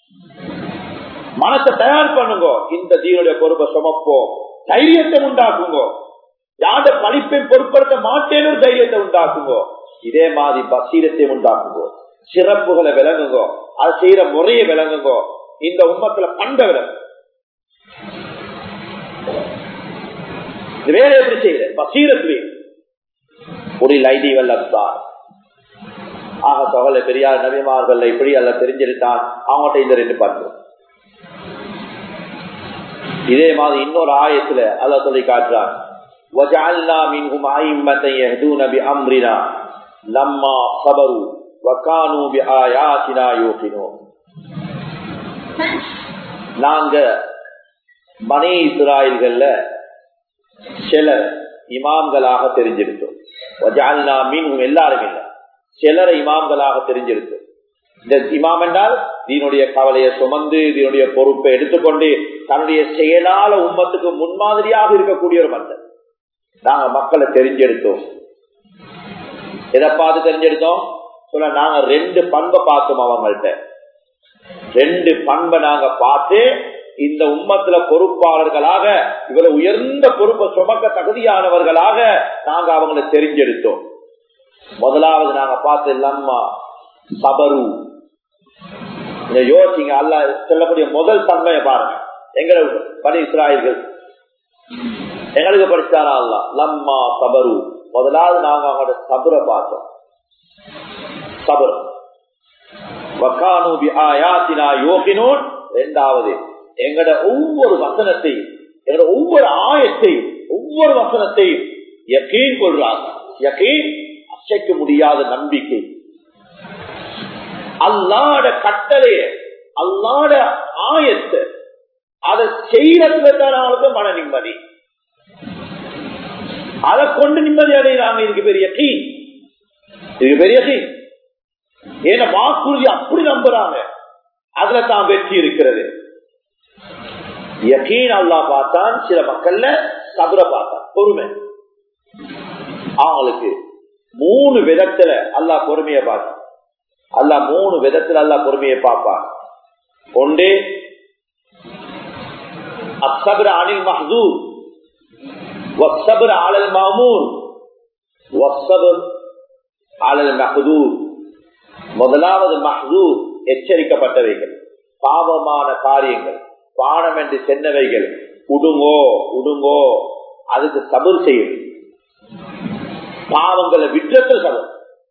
[SPEAKER 1] மனசை தயார் பண்ணுங்க இந்த தீனுடைய பொறுப்பை சுமப்போம் தைரியத்தை உண்டாக்குங்க யாத படிப்பை பொருட்படுத்த மாட்டேன்னு தைரியத்தை உண்டாக்குங்க இதே மாதிரி பசீரத்தை உண்டாக்குங்க சிறப்புகளை விளங்குங்க அது செய்யற முறையை விளங்குங்க இந்த உண்மத்துல பண்பை விளங்கு வேற எப்படி செய்யற பசீரத்து ஒரு லைடி வல்லத்தான் ஆக தொகலை பெரியார் நபிமார்கள் இப்படி அல்ல தெரிஞ்சிருந்தான் அவங்ககிட்ட இந்த ரெண்டு பண்பு இதே மாதிரி இன்னொரு ஆயத்துல அல்ல சொல்லி காட்டுறான் وجعلنا منهم أئمة يهدون بأمرنا لما صبروا وكانوا بآياتنا يوقنون நாங்க மணி இஸ்ராயல்கள்ல சிலர் இமாம்களாக தெரிஞ்சிருந்தோம் மீன் எல்லாரும் இல்லை சிலரை இமாம்களாக தெரிஞ்சிருந்தோம் இந்த இமாம் என்றால் தீனுடைய கவலையை சுமந்து தீனுடைய பொறுப்பை எடுத்துக்கொண்டு தன்னுடைய செயலால உம்மத்துக்கு முன்மாதிரியாக இருக்கக்கூடிய ஒரு மனிதன் நாங்க மக்களை தெரிஞ்செடுத்தோம் எதை பார்த்து தெரிஞ்செடுத்தோம் சொல்ல நாங்க ரெண்டு பண்பை பார்த்தோம் அவங்கள்ட்ட ரெண்டு பண்பை நாங்க பார்த்து இந்த உம்மத்துல பொறுப்பாளர்களாக இவரை உயர்ந்த பொறுப்பை சுமக்க தகுதியானவர்களாக நாங்க அவங்களை தெரிஞ்செடுத்தோம் முதலாவது நாங்க பார்த்து லம்மா சபரு இந்த யோசிங்க அல்ல சொல்லக்கூடிய முதல் தன்மையை பாருங்க எங்களை பணி இஸ்ராயல்கள் எங்களுக்கு படிச்சாரா அல்ல லம்மா சபரு முதலாவது நாங்க அவங்களோட சபரை பார்த்தோம் சபர் வக்கானூபி ஆயாத்தினா யோகினோன் இரண்டாவது எங்கட ஒவ்வொரு வசனத்தையும் எங்கட ஒவ்வொரு ஆயத்தையும் ஒவ்வொரு வசனத்தையும் யக்கீன் கொள்றாங்க யக்கீன் அசைக்க முடியாத நம்பிக்கை அல்லாட கட்டளைய அல்லாட ஆயத்தை அதை செய்யறதுல தான் அவனுக்கு மன நிம்மதி அதை கொண்டு நிம்மதி அடைகிறாங்க இதுக்கு பெரிய கீ இதுக்கு பெரிய கீ ஏன்னா வாக்குறுதி அப்படி நம்புறாங்க அதுல தான் வெற்றி இருக்கிறது யகீன் அல்லா பார்த்தான் சில மக்கள்ல சபுர பார்த்தான் பொறுமை அவங்களுக்கு மூணு விதத்துல அல்லா பொறுமையை பார்த்தான் அல்ல மூணு விதத்தில் அல்ல பொறுமையை பார்ப்பான் ஒன்று அசபர் அனில் மஹூர் வசபர் ஆளல் மாமூர் வசபர் ஆளல் மஹதூர் முதலாவது மஹூர் எச்சரிக்கப்பட்டவைகள் பாவமான காரியங்கள் பானம் என்று சென்னவைகள் உடுங்கோ உடுங்கோ அதுக்கு சபர் செய்யும் பாவங்களை விற்றத்தில் சபர்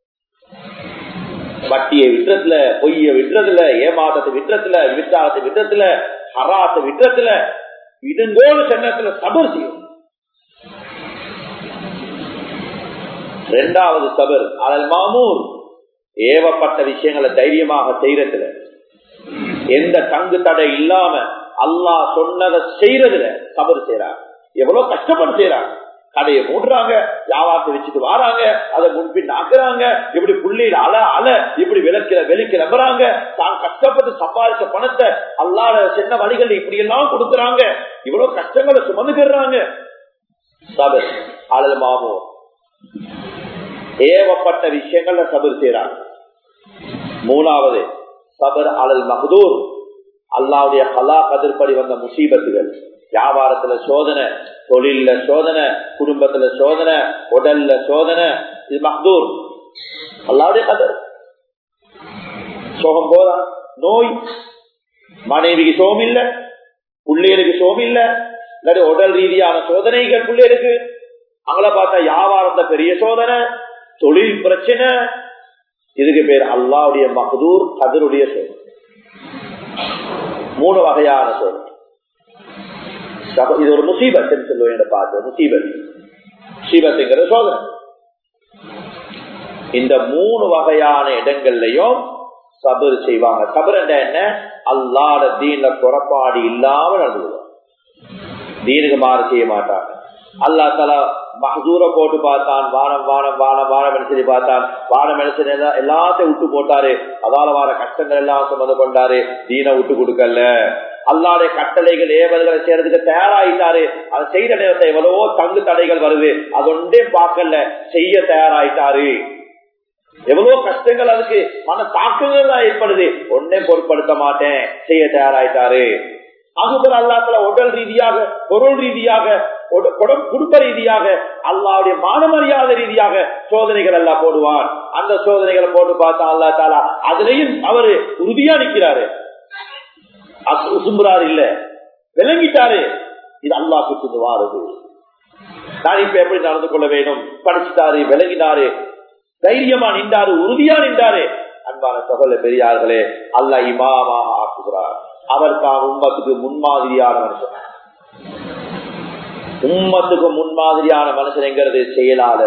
[SPEAKER 1] வட்டியை விற்றத்துல பொய்ய விற்றதுல ஏமாற்றத்தை விற்றத்துல விற்றாரத்தை விற்றத்துல ஹராத்தை விற்றத்துல விடுங்கோடு சென்னத்துல சபர் செய்யும் இரண்டாவது சபர் அதல் மாமூர் ஏவப்பட்ட விஷயங்களை தைரியமாக செய்யறதுல எந்த தங்கு தடை இல்லாம அல்லாஹ் சொன்னதை செய்யறதுல சபர் செய்யறாங்க எவ்வளவு கஷ்டப்பட்டு செய்யறாங்க கடையை மூடுறாங்க வியாபாரத்தை வச்சுட்டு வராங்க அதை முன்பின் ஆக்குறாங்க இப்படி புள்ளியில அல அல இப்படி விளக்கிற வெளிக்கு நம்புறாங்க தான் கஷ்டப்பட்டு சம்பாதிச்ச பணத்தை அல்லாத சின்ன வழிகள் இப்படி எல்லாம் கொடுக்குறாங்க இவ்வளவு கஷ்டங்களை சுமந்துக்கிறாங்க சபர் அழல் மாமோ ஏவப்பட்ட விஷயங்கள்ல சபர் செய்யறாங்க மூணாவது சபர் அலல் மகதூர் அல்லாவுடைய கலா கதிர்படி வந்த முசீபத்துகள் வியாபாரத்துல சோதனை தொழில சோதனை குடும்பத்துல சோதனை உடல்ல சோதனை இது மஹதூர் அல்லாவுடைய கதர் சோகம் போதா நோய் மனைவிக்கு சோகம் இல்ல பிள்ளைகளுக்கு சோகம் இல்ல இல்லாட்டி உடல் ரீதியான சோதனைகள் பிள்ளைகளுக்கு அங்களை பார்த்தா வியாபாரத்தை பெரிய சோதனை தொழில் பிரச்சனை இதுக்கு பேர் அல்லாவுடைய மகதூர் கதருடைய சோதனை மூணு வகையான சோதனை இது ஒரு முசீபத் சொல்லுவேன் பார்த்து முசீபத் முசீபத்துங்கிற சோதனை இந்த மூணு வகையான இடங்கள்லயும் சபர் செய்வாங்க சபர் என்ன அல்லாத தீன புறப்பாடு இல்லாம நடந்துடுவாங்க தீனுக்கு மாறு செய்ய மாட்டாங்க அல்லா தலா மகதூர போட்டு பார்த்தான் வானம் வானம் வானம் வானம் மனுஷனை பார்த்தான் வான மனுஷன் எல்லாத்தையும் விட்டு போட்டாரு அதால வார கஷ்டங்கள் எல்லாம் சுமந்து கொண்டாரு தீன விட்டு கொடுக்கல அல்லாடைய கட்டளைகள் ஏவல்களை செய்யறதுக்கு தயாராயிட்டாரு அதை செய்யற நேரத்தை எவ்வளவோ தங்கு தடைகள் வருது அது ஒன்றே பார்க்கல செய்ய தயாராயிட்டாரு எவ்வளவு கஷ்டங்கள் அதுக்கு மன தாக்கங்கள் தான் ஏற்படுது ஒன்னே பொருட்படுத்த மாட்டேன் செய்ய தயாராயிட்டாரு அதுபோல அல்லாத்துல உடல் ரீதியாக பொருள் ரீதியாக குடும்ப ரீதியாக அல்லாவுடைய மான மரியாதை ரீதியாக சோதனைகள் எல்லாம் போடுவான் அந்த சோதனைகளை போட்டு பார்த்தா அல்லா தாலா அதுலயும் அவரு உறுதியா நிற்கிறாரு சும்புறாரு இல்ல விளங்கிட்டாரு இது அல்லா குத்து வாருது நான் இப்ப எப்படி நடந்து கொள்ள வேணும் படிச்சுட்டாரு விளங்கினாரு தைரியமா நின்றாரு உறுதியா நின்றாரு அன்பான சகோதர பெரியார்களே அல்ல இமாமாக ஆக்குகிறார் அவர் தான் உம்மத்துக்கு முன்மாதிரியான மனுஷன் உம்மத்துக்கு முன்மாதிரியான மனுஷன் என்கிறது செயலாத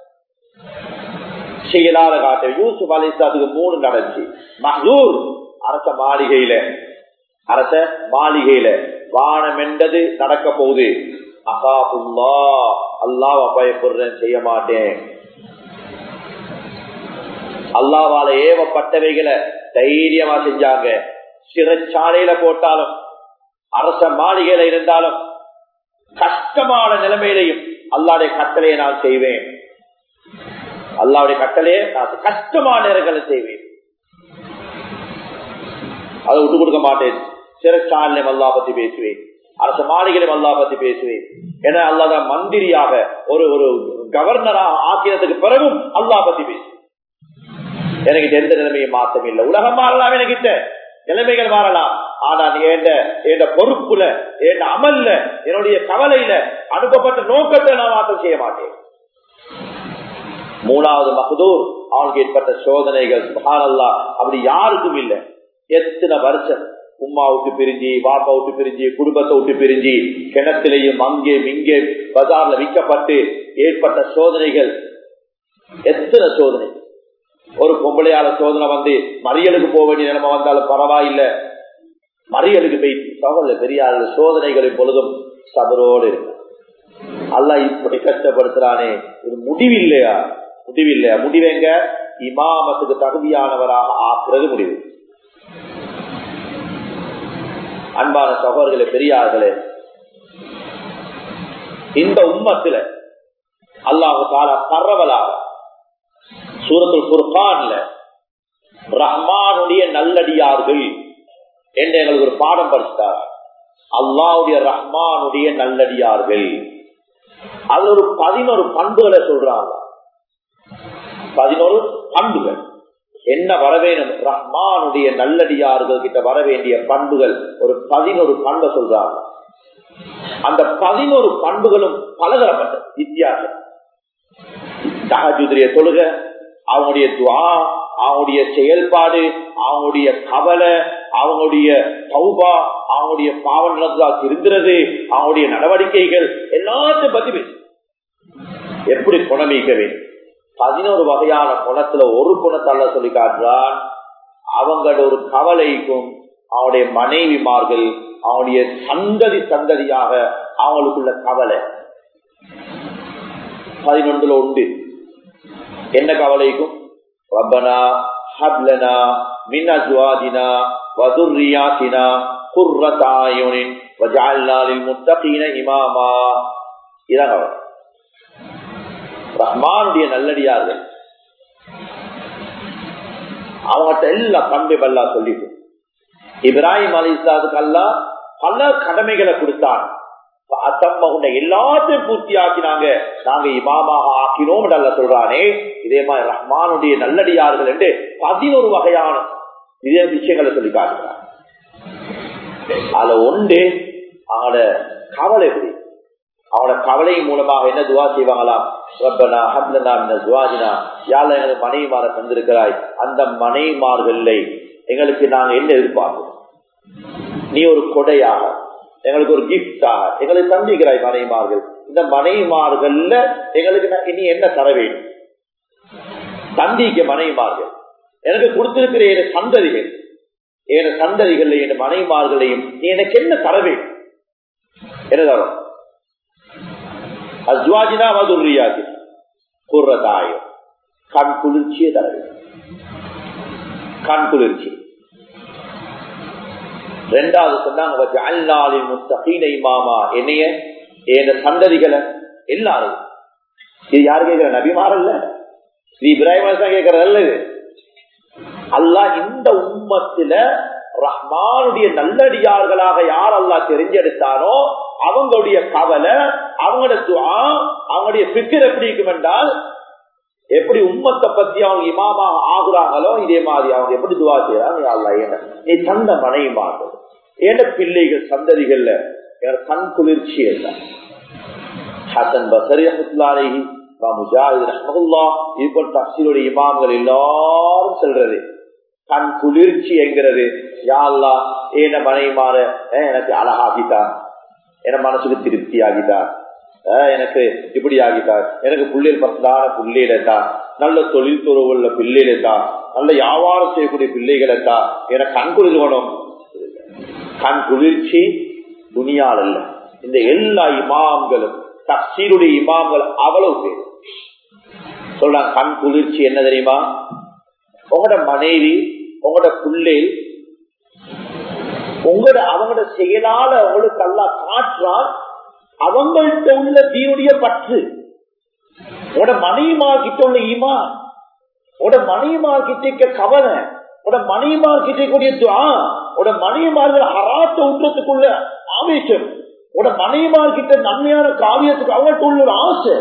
[SPEAKER 1] செயலாத காட்ட யூசுப் அலிஸ்லாத்துக்கு மூணு நடந்துச்சு மஹூர் அரச மாளிகையில அரச மாளிகையில வானம் என்றது நடக்க போகுது அகாபுல்லா அல்லாவ பயப்படுறேன் செய்ய மாட்டேன் அல்லாவால ஏவப்பட்டவைகளை தைரியமா செஞ்சாங்க சிறைச்சாலையில போட்டாலும் அரச மாளிகையில இருந்தாலும் கஷ்டமான நிலைமையிலையும் அல்லாடைய கட்டளையை நான் செய்வேன் அல்லாவுடைய கட்டளையை நான் கஷ்டமான நேரங்களை செய்வேன் அதை விட்டு கொடுக்க மாட்டேன் சிறைச்சாலையும் அல்லா பத்தி பேசுவேன் அரசு மாளிகையிலும் அல்லா பத்தி பேசுவேன் ஏன்னா அல்லாத மந்திரியாக ஒரு ஒரு கவர்னராக ஆக்கியதுக்கு பிறகும் அல்லா பத்தி பேசுவேன் எனக்கு எந்த நிலைமையும் மாற்றம் இல்லை உலகம் மாறலாம் எனக்கிட்ட நிலைமைகள் மாறலாம் ஆனா என் பொறுப்புல என் அமல்ல என்னுடைய கவலையில அனுப்பப்பட்ட நோக்கத்தை நான் மாற்றம் செய்ய மாட்டேன் மூணாவது மகதூர் அவனுக்கு ஏற்பட்ட சோதனைகள் சுகானல்லா அப்படி யாருக்கும் இல்லை எத்தனை வருஷம் உமா விட்டு பிரிஞ்சு பாப்பா விட்டு பிரிஞ்சு குடும்பத்தை விட்டு பிரிஞ்சு கிணத்திலையும் அங்கே இங்கே பஜார்ல விற்கப்பட்டு ஏற்பட்ட சோதனைகள் எத்தனை சோதனை ஒரு பொம்பளையால சோதனை வந்து மறியலுக்கு போக வேண்டிய நிலைமை வந்தாலும் பரவாயில்ல மறியலுக்கு போய் சகோதர பெரியார் சோதனைகளின் பொழுதும் சபரோடு இருக்கு அல்ல இப்படி கஷ்டப்படுத்துறானே இது முடிவில்லையா முடிவில்லையா முடிவெங்க இமாமத்துக்கு தகுதியானவராக ஆக்குறது முடிவு அன்பான சகோதரர்களே பெரியார்களே இந்த உம்மத்துல அல்லாஹு தாலா பரவலாக சூரத்துல் குர்பான்ல ரஹ்மானுடைய நல்லடியார்கள் என்று எங்களுக்கு ஒரு பாடம் படித்தார் அல்லாவுடைய ரஹ்மானுடைய நல்லடியார்கள் அதுல ஒரு பதினோரு பண்புகளை சொல்றாங்க பதினோரு பண்புகள் என்ன வரவேணும் ரஹ்மானுடைய நல்லடியார்கள் கிட்ட வர வேண்டிய பண்புகள் ஒரு பதினோரு பண்பை சொல்றாங்க அந்த பதினோரு பண்புகளும் பலதரப்பட்டது வித்தியாசம் தகஜுதிரிய தொழுக அவங்களுடைய துவா அவங்களுடைய செயல்பாடு அவங்களுடைய கவலை அவங்களுடைய சௌபா அவங்களுடைய பாவ நிலத்தா திருந்துறது அவங்களுடைய நடவடிக்கைகள் எல்லாத்தையும் பத்தி பேசு எப்படி குணமிக்க வேண்டும் பதினோரு வகையான குணத்துல ஒரு குணத்தால சொல்லி காட்டுறான் அவங்களோட ஒரு கவலைக்கும் அவனுடைய மனைவிமார்கள் அவனுடைய சந்ததி சந்ததியாக அவங்களுக்குள்ள கவலை பதினொன்றுல உண்டு என்ன கவலைக்கும் ரப்பனா ஹப்லனா மின் அஸ்வாதினா வதுர்ரியாத்தினா குர்ரதாயுனின் வஜால்நாளில் முத்தகீன இமாமா இதான் கவலை ரஹ்மானுடைய நல்லடியார்கள் அவங்ககிட்ட எல்லா பண்பை பல்லா சொல்லிட்டு இப்ராஹிம் அலி இஸ்லாத்துக்கு அல்லா பல கடமைகளை கொடுத்தாங்க எல்லாத்தையும் பூர்த்தி ஆக்கினாங்க நாங்க இமாமாக ஆக்கினோம் அல்ல சொல்றானே இதே மாதிரி ரஹ்மானுடைய நல்லடியார்கள் என்று பதினோரு வகையான இதே விஷயங்களை சொல்லி காட்டுறாங்க அதுல ஒன்று அவங்களோட கவலை எப்படி அவனோட கவலை மூலமாக என்ன துவா செய்வாங்களாம் ரப்பனா ஹப்லனா மின துவாஜினா யாழ் எங்களுக்கு மனைவிமார தந்திருக்கிறாய் அந்த மனைவிமார்கள்ல எங்களுக்கு நாங்க என்ன எதிர்பார்க்கிறோம் நீ ஒரு கொடையாக எங்களுக்கு ஒரு கிஃப்டாக எங்களுக்கு தந்திக்கிறாய் மனைவிமார்கள் இந்த மனைவிமார்கள்ல எங்களுக்கு நீ என்ன தர வேண்டும் தந்திக்க மனைவிமார்கள் எனக்கு கொடுத்திருக்கிற என் சந்ததிகள் என் சந்ததிகள் என் மனைவிமார்களையும் நீ எனக்கு என்ன தர வேண்டும் என்ன தரும் அஸ்வாஜினா மதுரியாஜி குர்ரதாயம் கண் குளிர்ச்சியை தர வேண்டும் கண் குளிர்ச்சி ரெண்டாவது சொன்னாங்க மாமா என்னைய என் சந்ததிகளை எல்லாரும் இது யாரு கேட்கிற நபிமாரல்ல ஸ்ரீ இப்ராஹிம் கேட்கறதல்ல இது அல்லா இந்த உம்மத்துல ரஹ்மானுடைய நல்லடியார்களாக யார் அல்லா தெரிஞ்செடுத்தானோ அவங்களுடைய கவலை அவங்களோட துவா அவங்களுடைய பிக்கர் எப்படி இருக்கும் என்றால் எப்படி உம்மத்தை பத்தி அவங்க இமாமாக ஆகுறாங்களோ இதே மாதிரி அவங்க எப்படி துவா செய்யறாங்க அல்லா என்ன நீ தந்த மனைவிமார்கள் ஏன பிள்ளைகள் சந்ததிகள்ல கண் குளிர்ச்சி இல்லை ஹசன் பசரி அஹமத்துல்லாலேஹி முஜாஹித் ரஹமுல்லா இது போல தப்சீலுடைய இமாம்கள் எல்லாரும் சொல்றது கண் குளிர்ச்சி என்கிறது யாழ்லா ஏன மனைவிமார எனக்கு அழகாகிட்டா என் மனசுக்கு திருப்தி ஆகிட்டா எனக்கு இப்படி ஆகிட்டார் எனக்கு பிள்ளைகள் பத்தான பிள்ளைகளா நல்ல தொழில் துறவுள்ள பிள்ளைகளா நல்ல வியாபாரம் செய்யக்கூடிய பிள்ளைகளா எனக்கு கண் குளிர்வனும் கண் குளிர்ச்சி துணியால் அல்ல இந்த எல்லா இமாம்களும் தப்சீருடைய இமாம்கள் அவ்வளவு பேர் சொல்றாங்க கண் குளிர்ச்சி என்ன தெரியுமா உங்களோட மனைவி உங்களோட பிள்ளை உங்களோட அவங்களோட செயலால உங்களுக்கு எல்லாம் காற்றான் அவங்கள்ட்ட உள்ள தீனுடைய பற்று உட மனைவிமா கிட்ட உள்ள ஈமா உட மனைவிமா கிட்ட கவலை உட மனைவிமா கிட்ட கூடிய துவா உட மனைவிமார்கள் அராத்த ஊற்றத்துக்குள்ள ஆவேசம் உட மனைவிமார் கிட்ட நன்மையான காவியத்துக்கு அவங்கள்ட்ட உள்ள ஒரு ஆசை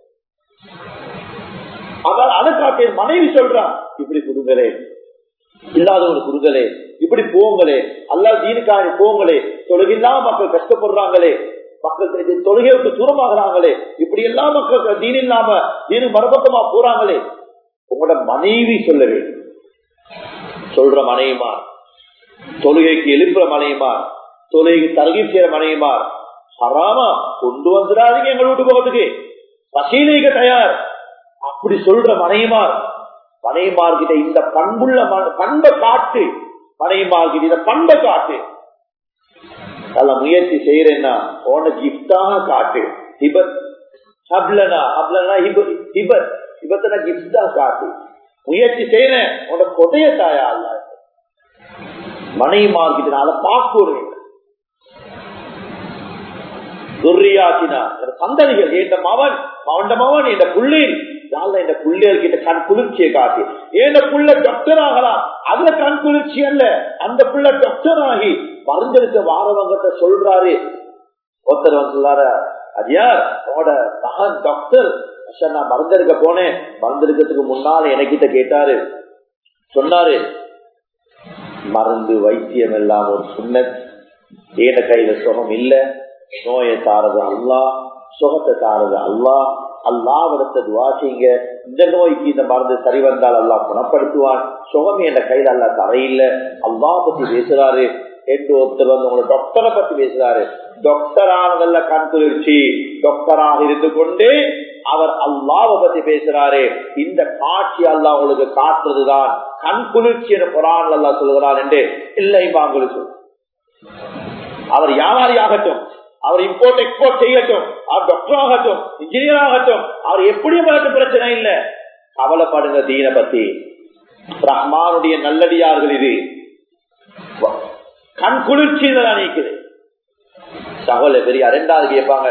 [SPEAKER 1] அதால் அதை காட்டிய மனைவி சொல்றா இப்படி கொடுங்களே இல்லாதவங்க கொடுங்களே இப்படி போங்களே அல்லா தீனுக்காக போங்களே தொழுகில்லா மக்கள் கஷ்டப்படுறாங்களே மக்கள் தொழுகை விட்டு தூரமாகறாங்களே இப்படி எல்லாம் மக்கள் தீன் இல்லாம தீனு மறுபக்கமா போறாங்களே உங்களோட மனைவி சொல்ல வேண்டும் சொல்ற மனைவிமார் தொழுகைக்கு எழுப்புற மனைவிமார் தொழுகைக்கு தருகை செய்யற மனைவிமார் ஹராமா கொண்டு வந்துடாதீங்க எங்க வீட்டு போகிறதுக்கு பசீலைக்கு தயார் அப்படி சொல்ற மனைவிமார் மனைவிமார்கிட்ட இந்த பண்புள்ள பண்பை காட்டு மனைவிமார்கிட்ட இந்த பண்பை காட்டு நல்ல முயற்சி செய்யறேன்னா உன கிஃப்டாக காட்டு ஹிபத் ஹப்லனா ஹப்லனா ஹிபத் ஹிபத்தனா கிஃப்டா காட்டு முயற்சி செய்யறேன் உன கொடைய தாயா அல்ல மனைவிமார்கிட்ட நான் அதை பார்க்கிறேன் துர்ரியாக்கினா சந்ததிகள் என் மவன் அவன் மவன் என் புள்ளி யாழ்ல இந்த பிள்ளைகள் கிட்ட கண் குளிர்ச்சியை காட்டி ஏன் புள்ள டாக்டர் ஆகலாம் அதுல கண் குளிர்ச்சி அல்ல அந்த புள்ள டாக்டர் ஆகி மருந்தெடுக்க வாரவங்கிட்ட சொல்றாரு ஒருத்தர் வந்து சொல்றாரு அடியார் உங்களோட மகன் டாக்டர் சார் நான் மருந்தெடுக்க போனேன் மருந்தெடுக்கிறதுக்கு முன்னால எனக்கிட்ட கேட்டாரு சொன்னாரு மருந்து வைத்தியம் எல்லாம் ஒரு சுண்ணத் ஏன கையில சுகம் இல்ல நோயை தாரது அல்லா சுகத்தை தாரது அல்லா அல்லாவிடத்தை துவா செய்யுங்க இந்த நோய்க்கு இந்த மருந்து சரி வந்தால் அல்லா குணப்படுத்துவான் சுகம் என்ற கையில அல்லா தரையில்ல அல்லா பத்தி பேசுறாரு என்று ஒருத்தர் வந்து உங்களை டாக்டரை பத்தி பேசுறாரு டாக்டர் ஆனதல்ல கண் குளிர்ச்சி டாக்டராக இருந்து கொண்டு அவர் அல்லாவை பத்தி பேசுறாரு இந்த காட்சி அல்லா உங்களுக்கு காட்டுறதுதான் கண் குளிர்ச்சி என குரான் அல்லா சொல்கிறான் என்று இல்லை உங்களுக்கு அவர் வியாபாரி ஆகட்டும் அவர் இம்போர்ட் எக்ஸ்போர்ட் செய்யட்டும் அவர் டாக்டர் ஆகட்டும் இன்ஜினியர் ஆகட்டும் அவர் எப்படி பார்த்து பிரச்சனை இல்லை கவலைப்படுங்க தீன பத்தி ரஹ்மானுடைய நல்லடியார்கள் இது கண் குளிர்ச்சி நீக்குது சகோல பெரிய இரண்டாவது கேட்பாங்க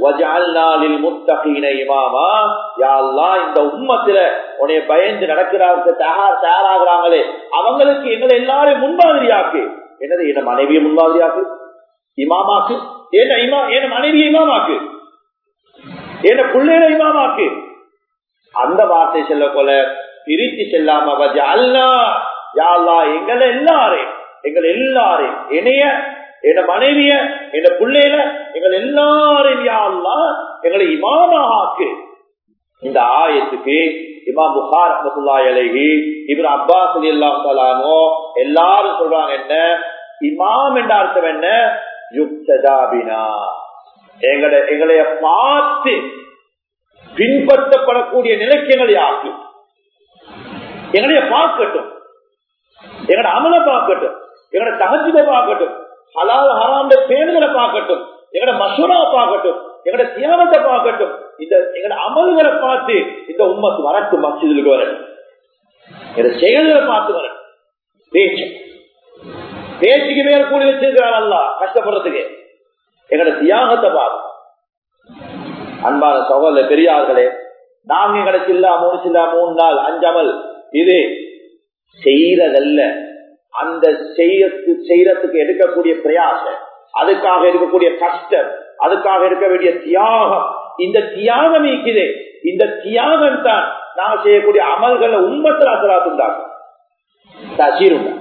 [SPEAKER 1] இந்த உம்மத்துல உனைய பயந்து நடக்கிறாங்க தயாராகிறாங்களே அவங்களுக்கு எங்களை எல்லாரும் முன்மாதிரியாக்கு என்னது என்ன மனைவியை முன்மாதிரியாக்கு இமாமாக்கு என்ன இமா என்ன மனைவியை இமாமாக்கு என்ன பிள்ளைகளை இமாமாக்கு அந்த வார்த்தை செல்ல போல பிரித்து செல்லாம அல்லா யாழ்லா எங்களை எல்லாரையும் எங்கள் எல்லாரையும் இணைய என் மனைவிய என் பிள்ளையில எங்கள் எல்லாரையும் யாழ்லா எங்களை இமாமாக ஆக்கு இந்த ஆயத்துக்கு இமாம் புகார் அஹமத்துல்லாய் அலஹி இவர் அப்பாஸ் அலி அல்லாமோ எல்லாரும் சொல்றாங்க என்ன இமாம் என்ற அர்த்தம் என்ன யுக்ததாபினா எங்களை எங்களைய பார்த்து பின்பற்றப்படக்கூடிய நிலைக்கு எங்களை ஆக்கு எங்களைய பார்க்கட்டும் எங்களோட அமலை பார்க்கட்டும் எங்களோட தகஜிதை பார்க்கட்டும் ஹலால் ஹராந்த பேணுகளை பார்க்கட்டும் எங்களோட மசூரா பார்க்கட்டும் எங்களோட தியானத்தை பார்க்கட்டும் இந்த எங்களோட அமல்களை பார்த்து இந்த உம்மத்து வரட்டும் மசிதுக்கு வரட்டும் எங்களோட செயல்களை பார்த்து வரட்டும் பேச்சு பேச்சுக்கு மேல் கூடி வச்சிருக்கிறார் அல்ல கஷ்டப்படுறதுக்கு எங்களோட தியாகத்தை பார்க்கணும் அன்பான சகோதர பெரியார்களே நாங்க எங்கட சில்லா மூணு சில்லா மூணு நாள் அஞ்சமல் இது செய்யறதல்ல அந்த செய்யறதுக்கு எடுக்கக்கூடிய பிரயாசம் அதுக்காக இருக்கக்கூடிய கஷ்டம் அதுக்காக இருக்க வேண்டிய தியாகம் இந்த தியாகம் இருக்குது இந்த தியாகம் தான் நாங்க செய்யக்கூடிய அமல்களை உண்மத்தில் அசலாத்துண்டாகும் தசீருண்டா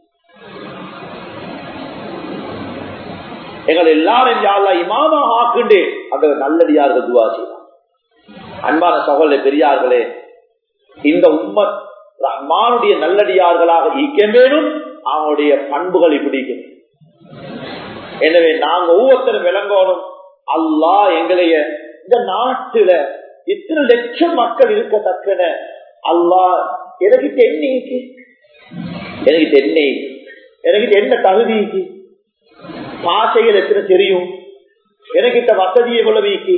[SPEAKER 1] எங்கள் எல்லாரும் யாழ்லா இமாமாக ஆக்குண்டு அந்த நல்லடியார்கள் துவா செய்யலாம் அன்பான சகோதர பெரியார்களே இந்த உம்மத் ரஹ்மானுடைய நல்லடியார்களாக ஈக்க வேணும் அவனுடைய பண்புகளை பிடிக்கும் எனவே நாங்க ஒவ்வொருத்தரும் விளங்கணும் அல்லா எங்களைய இந்த நாட்டுல இத்தனை லட்சம் மக்கள் இருக்கத்தக்கன அல்லா எனக்கு தென்னைக்கு எனக்கு தென்னை எனக்கு என்ன தகுதிக்கு பாசைகள் எத்தனை தெரியும் எனக்கு இந்த வசதி எவ்வளவு வீக்கி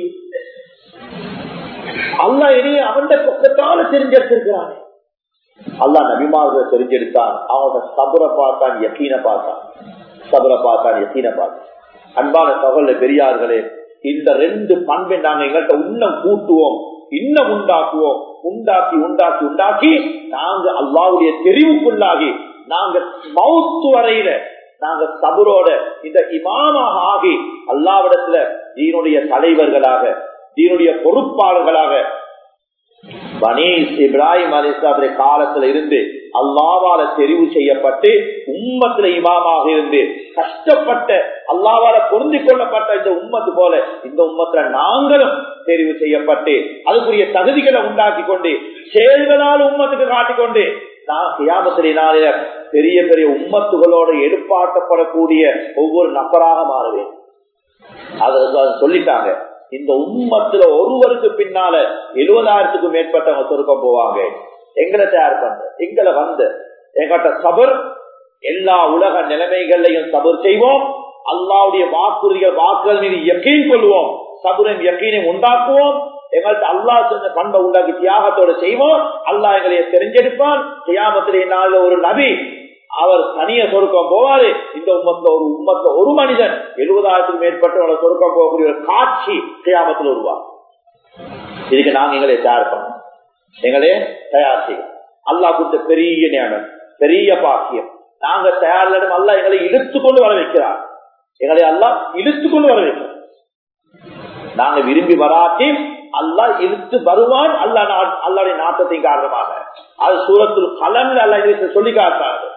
[SPEAKER 1] அல்லா இனிய அவன் பக்கத்தால தெரிஞ்செடுத்திருக்கிறான் அல்லா நபிமார்கள் தெரிஞ்செடுத்தான் அவனோட சபுரை பார்த்தான் யக்கீன பார்த்தான் சபுரை பார்த்தான் யக்கீன பார்த்தான் அன்பான சகோதர பெரியார்களே இந்த ரெண்டு பண்பை நாங்க எங்கள்கிட்ட இன்னும் கூட்டுவோம் இன்னும் உண்டாக்குவோம் உண்டாக்கி உண்டாக்கி உண்டாக்கி நாங்க அல்லாவுடைய தெரிவுக்குள்ளாகி நாங்க மவுத்து வரையில நாங்க சபுரோட இந்த இமாமாக ஆகி அல்லாவிடத்துல தீனுடைய தலைவர்களாக தீனுடைய பொறுப்பாளர்களாக பனீஸ் இப்ராஹிம் அலிஸ்லாமுடைய காலத்துல இருந்து அல்லாவால தெரிவு செய்யப்பட்டு உம்மத்துல இமாமாக இருந்து கஷ்டப்பட்ட அல்லாவால பொருந்தி கொள்ளப்பட்ட இந்த உம்மத்து போல இந்த உம்மத்துல நாங்களும் தெரிவு செய்யப்பட்டு அதுக்குரிய தகுதிகளை உண்டாக்கி கொண்டு செயல்களால் உம்மத்துக்கு காட்டிக்கொண்டு நான் கியாமத்திலே நாளில பெரிய பெரிய உம்மத்துகளோட எடுப்பாட்டப்படக்கூடிய ஒவ்வொரு நபராக மாறுவேன் அதை சொல்லிட்டாங்க இந்த உம்மத்துல ஒருவருக்கு பின்னால எழுபதாயிரத்துக்கும் மேற்பட்டவங்க சொருக்கம் போவாங்க எங்களை தயார் பண்ற எங்களை வந்து எங்கிட்ட சபர் எல்லா உலக நிலைமைகளையும் சபர் செய்வோம் அல்லாவுடைய வாக்குறுதிகள் வாக்குகள் மீது யக்கீன் கொள்வோம் சபுரின் யக்கீனை உண்டாக்குவோம் எங்கள்கிட்ட அல்லா செஞ்ச பண்பை உண்டாக்கி தியாகத்தோட செய்வோம் அல்லா எங்களை தெரிஞ்செடுப்பான் தியாகத்திலே நாளில் ஒரு நபி அவர் தனிய சொருக்கம் போவாரு இந்த உம்மத்துல ஒரு உம்மத்துல ஒரு மனிதன் எழுபதாயிரத்துக்கு மேற்பட்டவங்களை சொருக்கம் போகக்கூடிய ஒரு காட்சி தியாகத்தில் உருவா இதுக்கு நாங்க எங்களை தயார் பண்ணோம் எங்களே தயார் செய்யும் அல்லா கொடுத்த பெரிய ஞானம் பெரிய பாக்கியம் நாங்க தயாரிடம் அல்ல எங்களை இழுத்து கொண்டு வர வைக்கிறார் எங்களை அல்லா இழுத்து கொண்டு வர வைக்கிறார் நாங்க விரும்பி வராட்டி அல்லா இழுத்து வருவான் அல்லா அல்லாடைய நாட்டத்தின் காரணமாக அது சூரத்தில் கலந்து அல்ல சொல்லி காட்டாரு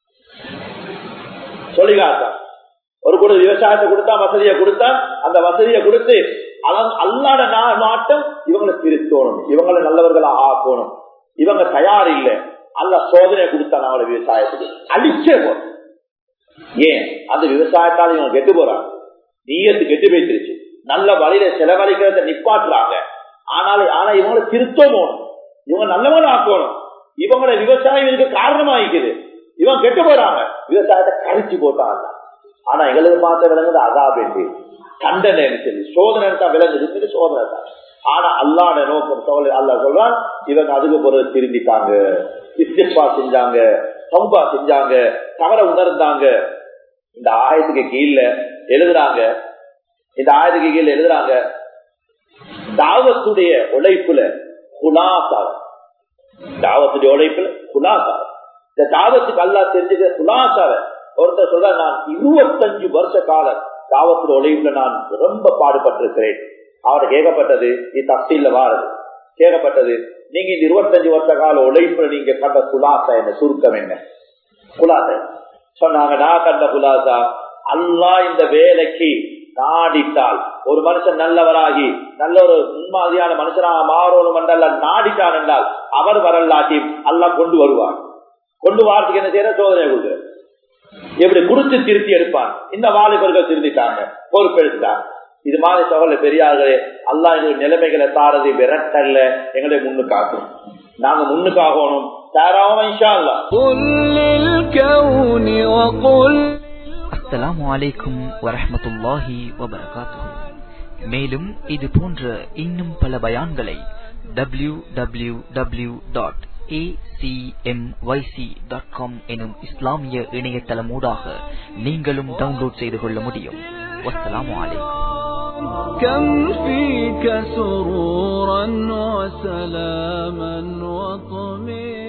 [SPEAKER 1] சொல்லி காட்டார் ஒரு கூட விவசாயத்தை கொடுத்தா வசதியை கொடுத்தா அந்த வசதியை கொடுத்து அல்லாட நாட்டம் இவங்களை திருத்தணும் இவங்களை நல்லவர்களா ஆக்கணும் இவங்க தயார் இல்லை அல்ல சோதனை கொடுத்தா நம்மளோட விவசாயத்துக்கு அழிச்சே போறோம் ஏன் அந்த விவசாயத்தால் இவங்க கெட்டு போறாங்க நீயத்து கெட்டு போயிட்டுருச்சு நல்ல வழியில செலவழிக்கிறத நிப்பாட்டுறாங்க ஆனாலும் ஆனா இவங்களை திருத்தணும் இவங்க நல்லவன் ஆக்கணும் இவங்களோட விவசாயம் இதுக்கு காரணமாயிக்குது இவன் கெட்டு போறாங்க விவசாயத்தை கழிச்சு போட்டாங்க ஆனா எங்களுக்கு பார்த்த விலங்குது அதாப் என்று தண்டனை சொல்லி சோதனை தான் விலங்குது சோதனை தான் ஆனா அல்லாட நோக்கம் சோழ அல்லா சொல்றான் இவங்க அதுக்கு பிறகு திருந்திட்டாங்க இஸ்திஃபா செஞ்சாங்க சம்பா செஞ்சாங்க தவற உணர்ந்தாங்க இந்த ஆயத்துக்கு கீழே எழுதுறாங்க இந்த ஆயத்துக்கு கீழே எழுதுறாங்க தாவத்துடைய உழைப்புல குலாசா தாவத்துடைய உழைப்புல குலாசா இந்த தாவத்துக்கு அல்லா தெரிஞ்சுக்க குலாசாவ ஒருத்தர் சொல்ற நான் இருபத்தஞ்சு வருஷ காலம் தாவத்துல உழைப்புல நான் ரொம்ப பாடுபட்டிருக்கிறேன் அவரை கேட்கப்பட்டது இது தப்தியில வாரது கேட்கப்பட்டது நீங்க இந்த இருபத்தஞ்சு வருஷ கால உழைப்புல நீங்க கண்ட குலாசா என்ன சுருக்கம் என்ன குலாசா சொன்னாங்க நான் கண்ட குலாசா அல்லா இந்த வேலைக்கு நாடித்தால் ஒரு மனுஷன் நல்லவராகி நல்ல ஒரு முன்மாதிரியான மனுஷனாக மாறணும் என்றல்ல நாடித்தான் என்றால் அவர் வரலாட்டி அல்லா கொண்டு வருவார் கொண்டு வாரத்துக்கு என்ன செய்யற சோதனை கொடுக்குற எப்படி குடிச்சு திருத்தி எடுப்பான் இந்த வாலிபர்கள் திருந்திட்டாங்க பொறுப்பெடுத்துட்டாங்க இது மாதிரி சகல பெரியார்களே அல்லா எங்களுக்கு நிலைமைகளை தாரது விரட்டல்ல எங்களை முன்னுக்காக்கும் நாங்க முன்னுக்காகணும் தாராவும் இன்ஷா அல்லா
[SPEAKER 2] அஸ்ஸலாமு அலைக்கும் வரஹமத்துல்லாஹி வபரகாத்துஹு மேலும் இது போன்ற இன்னும் பல பயான்களை W W W dot acmyc.com எனும் இஸ்லாமிய இணையதளமூடாக நீங்களும் டவுன்லோட் செய்து கொள்ள முடியும் வஸ்ஸலாமு அலைக்கும்
[SPEAKER 3] كم فيك سرورا وسلاما وطمئنا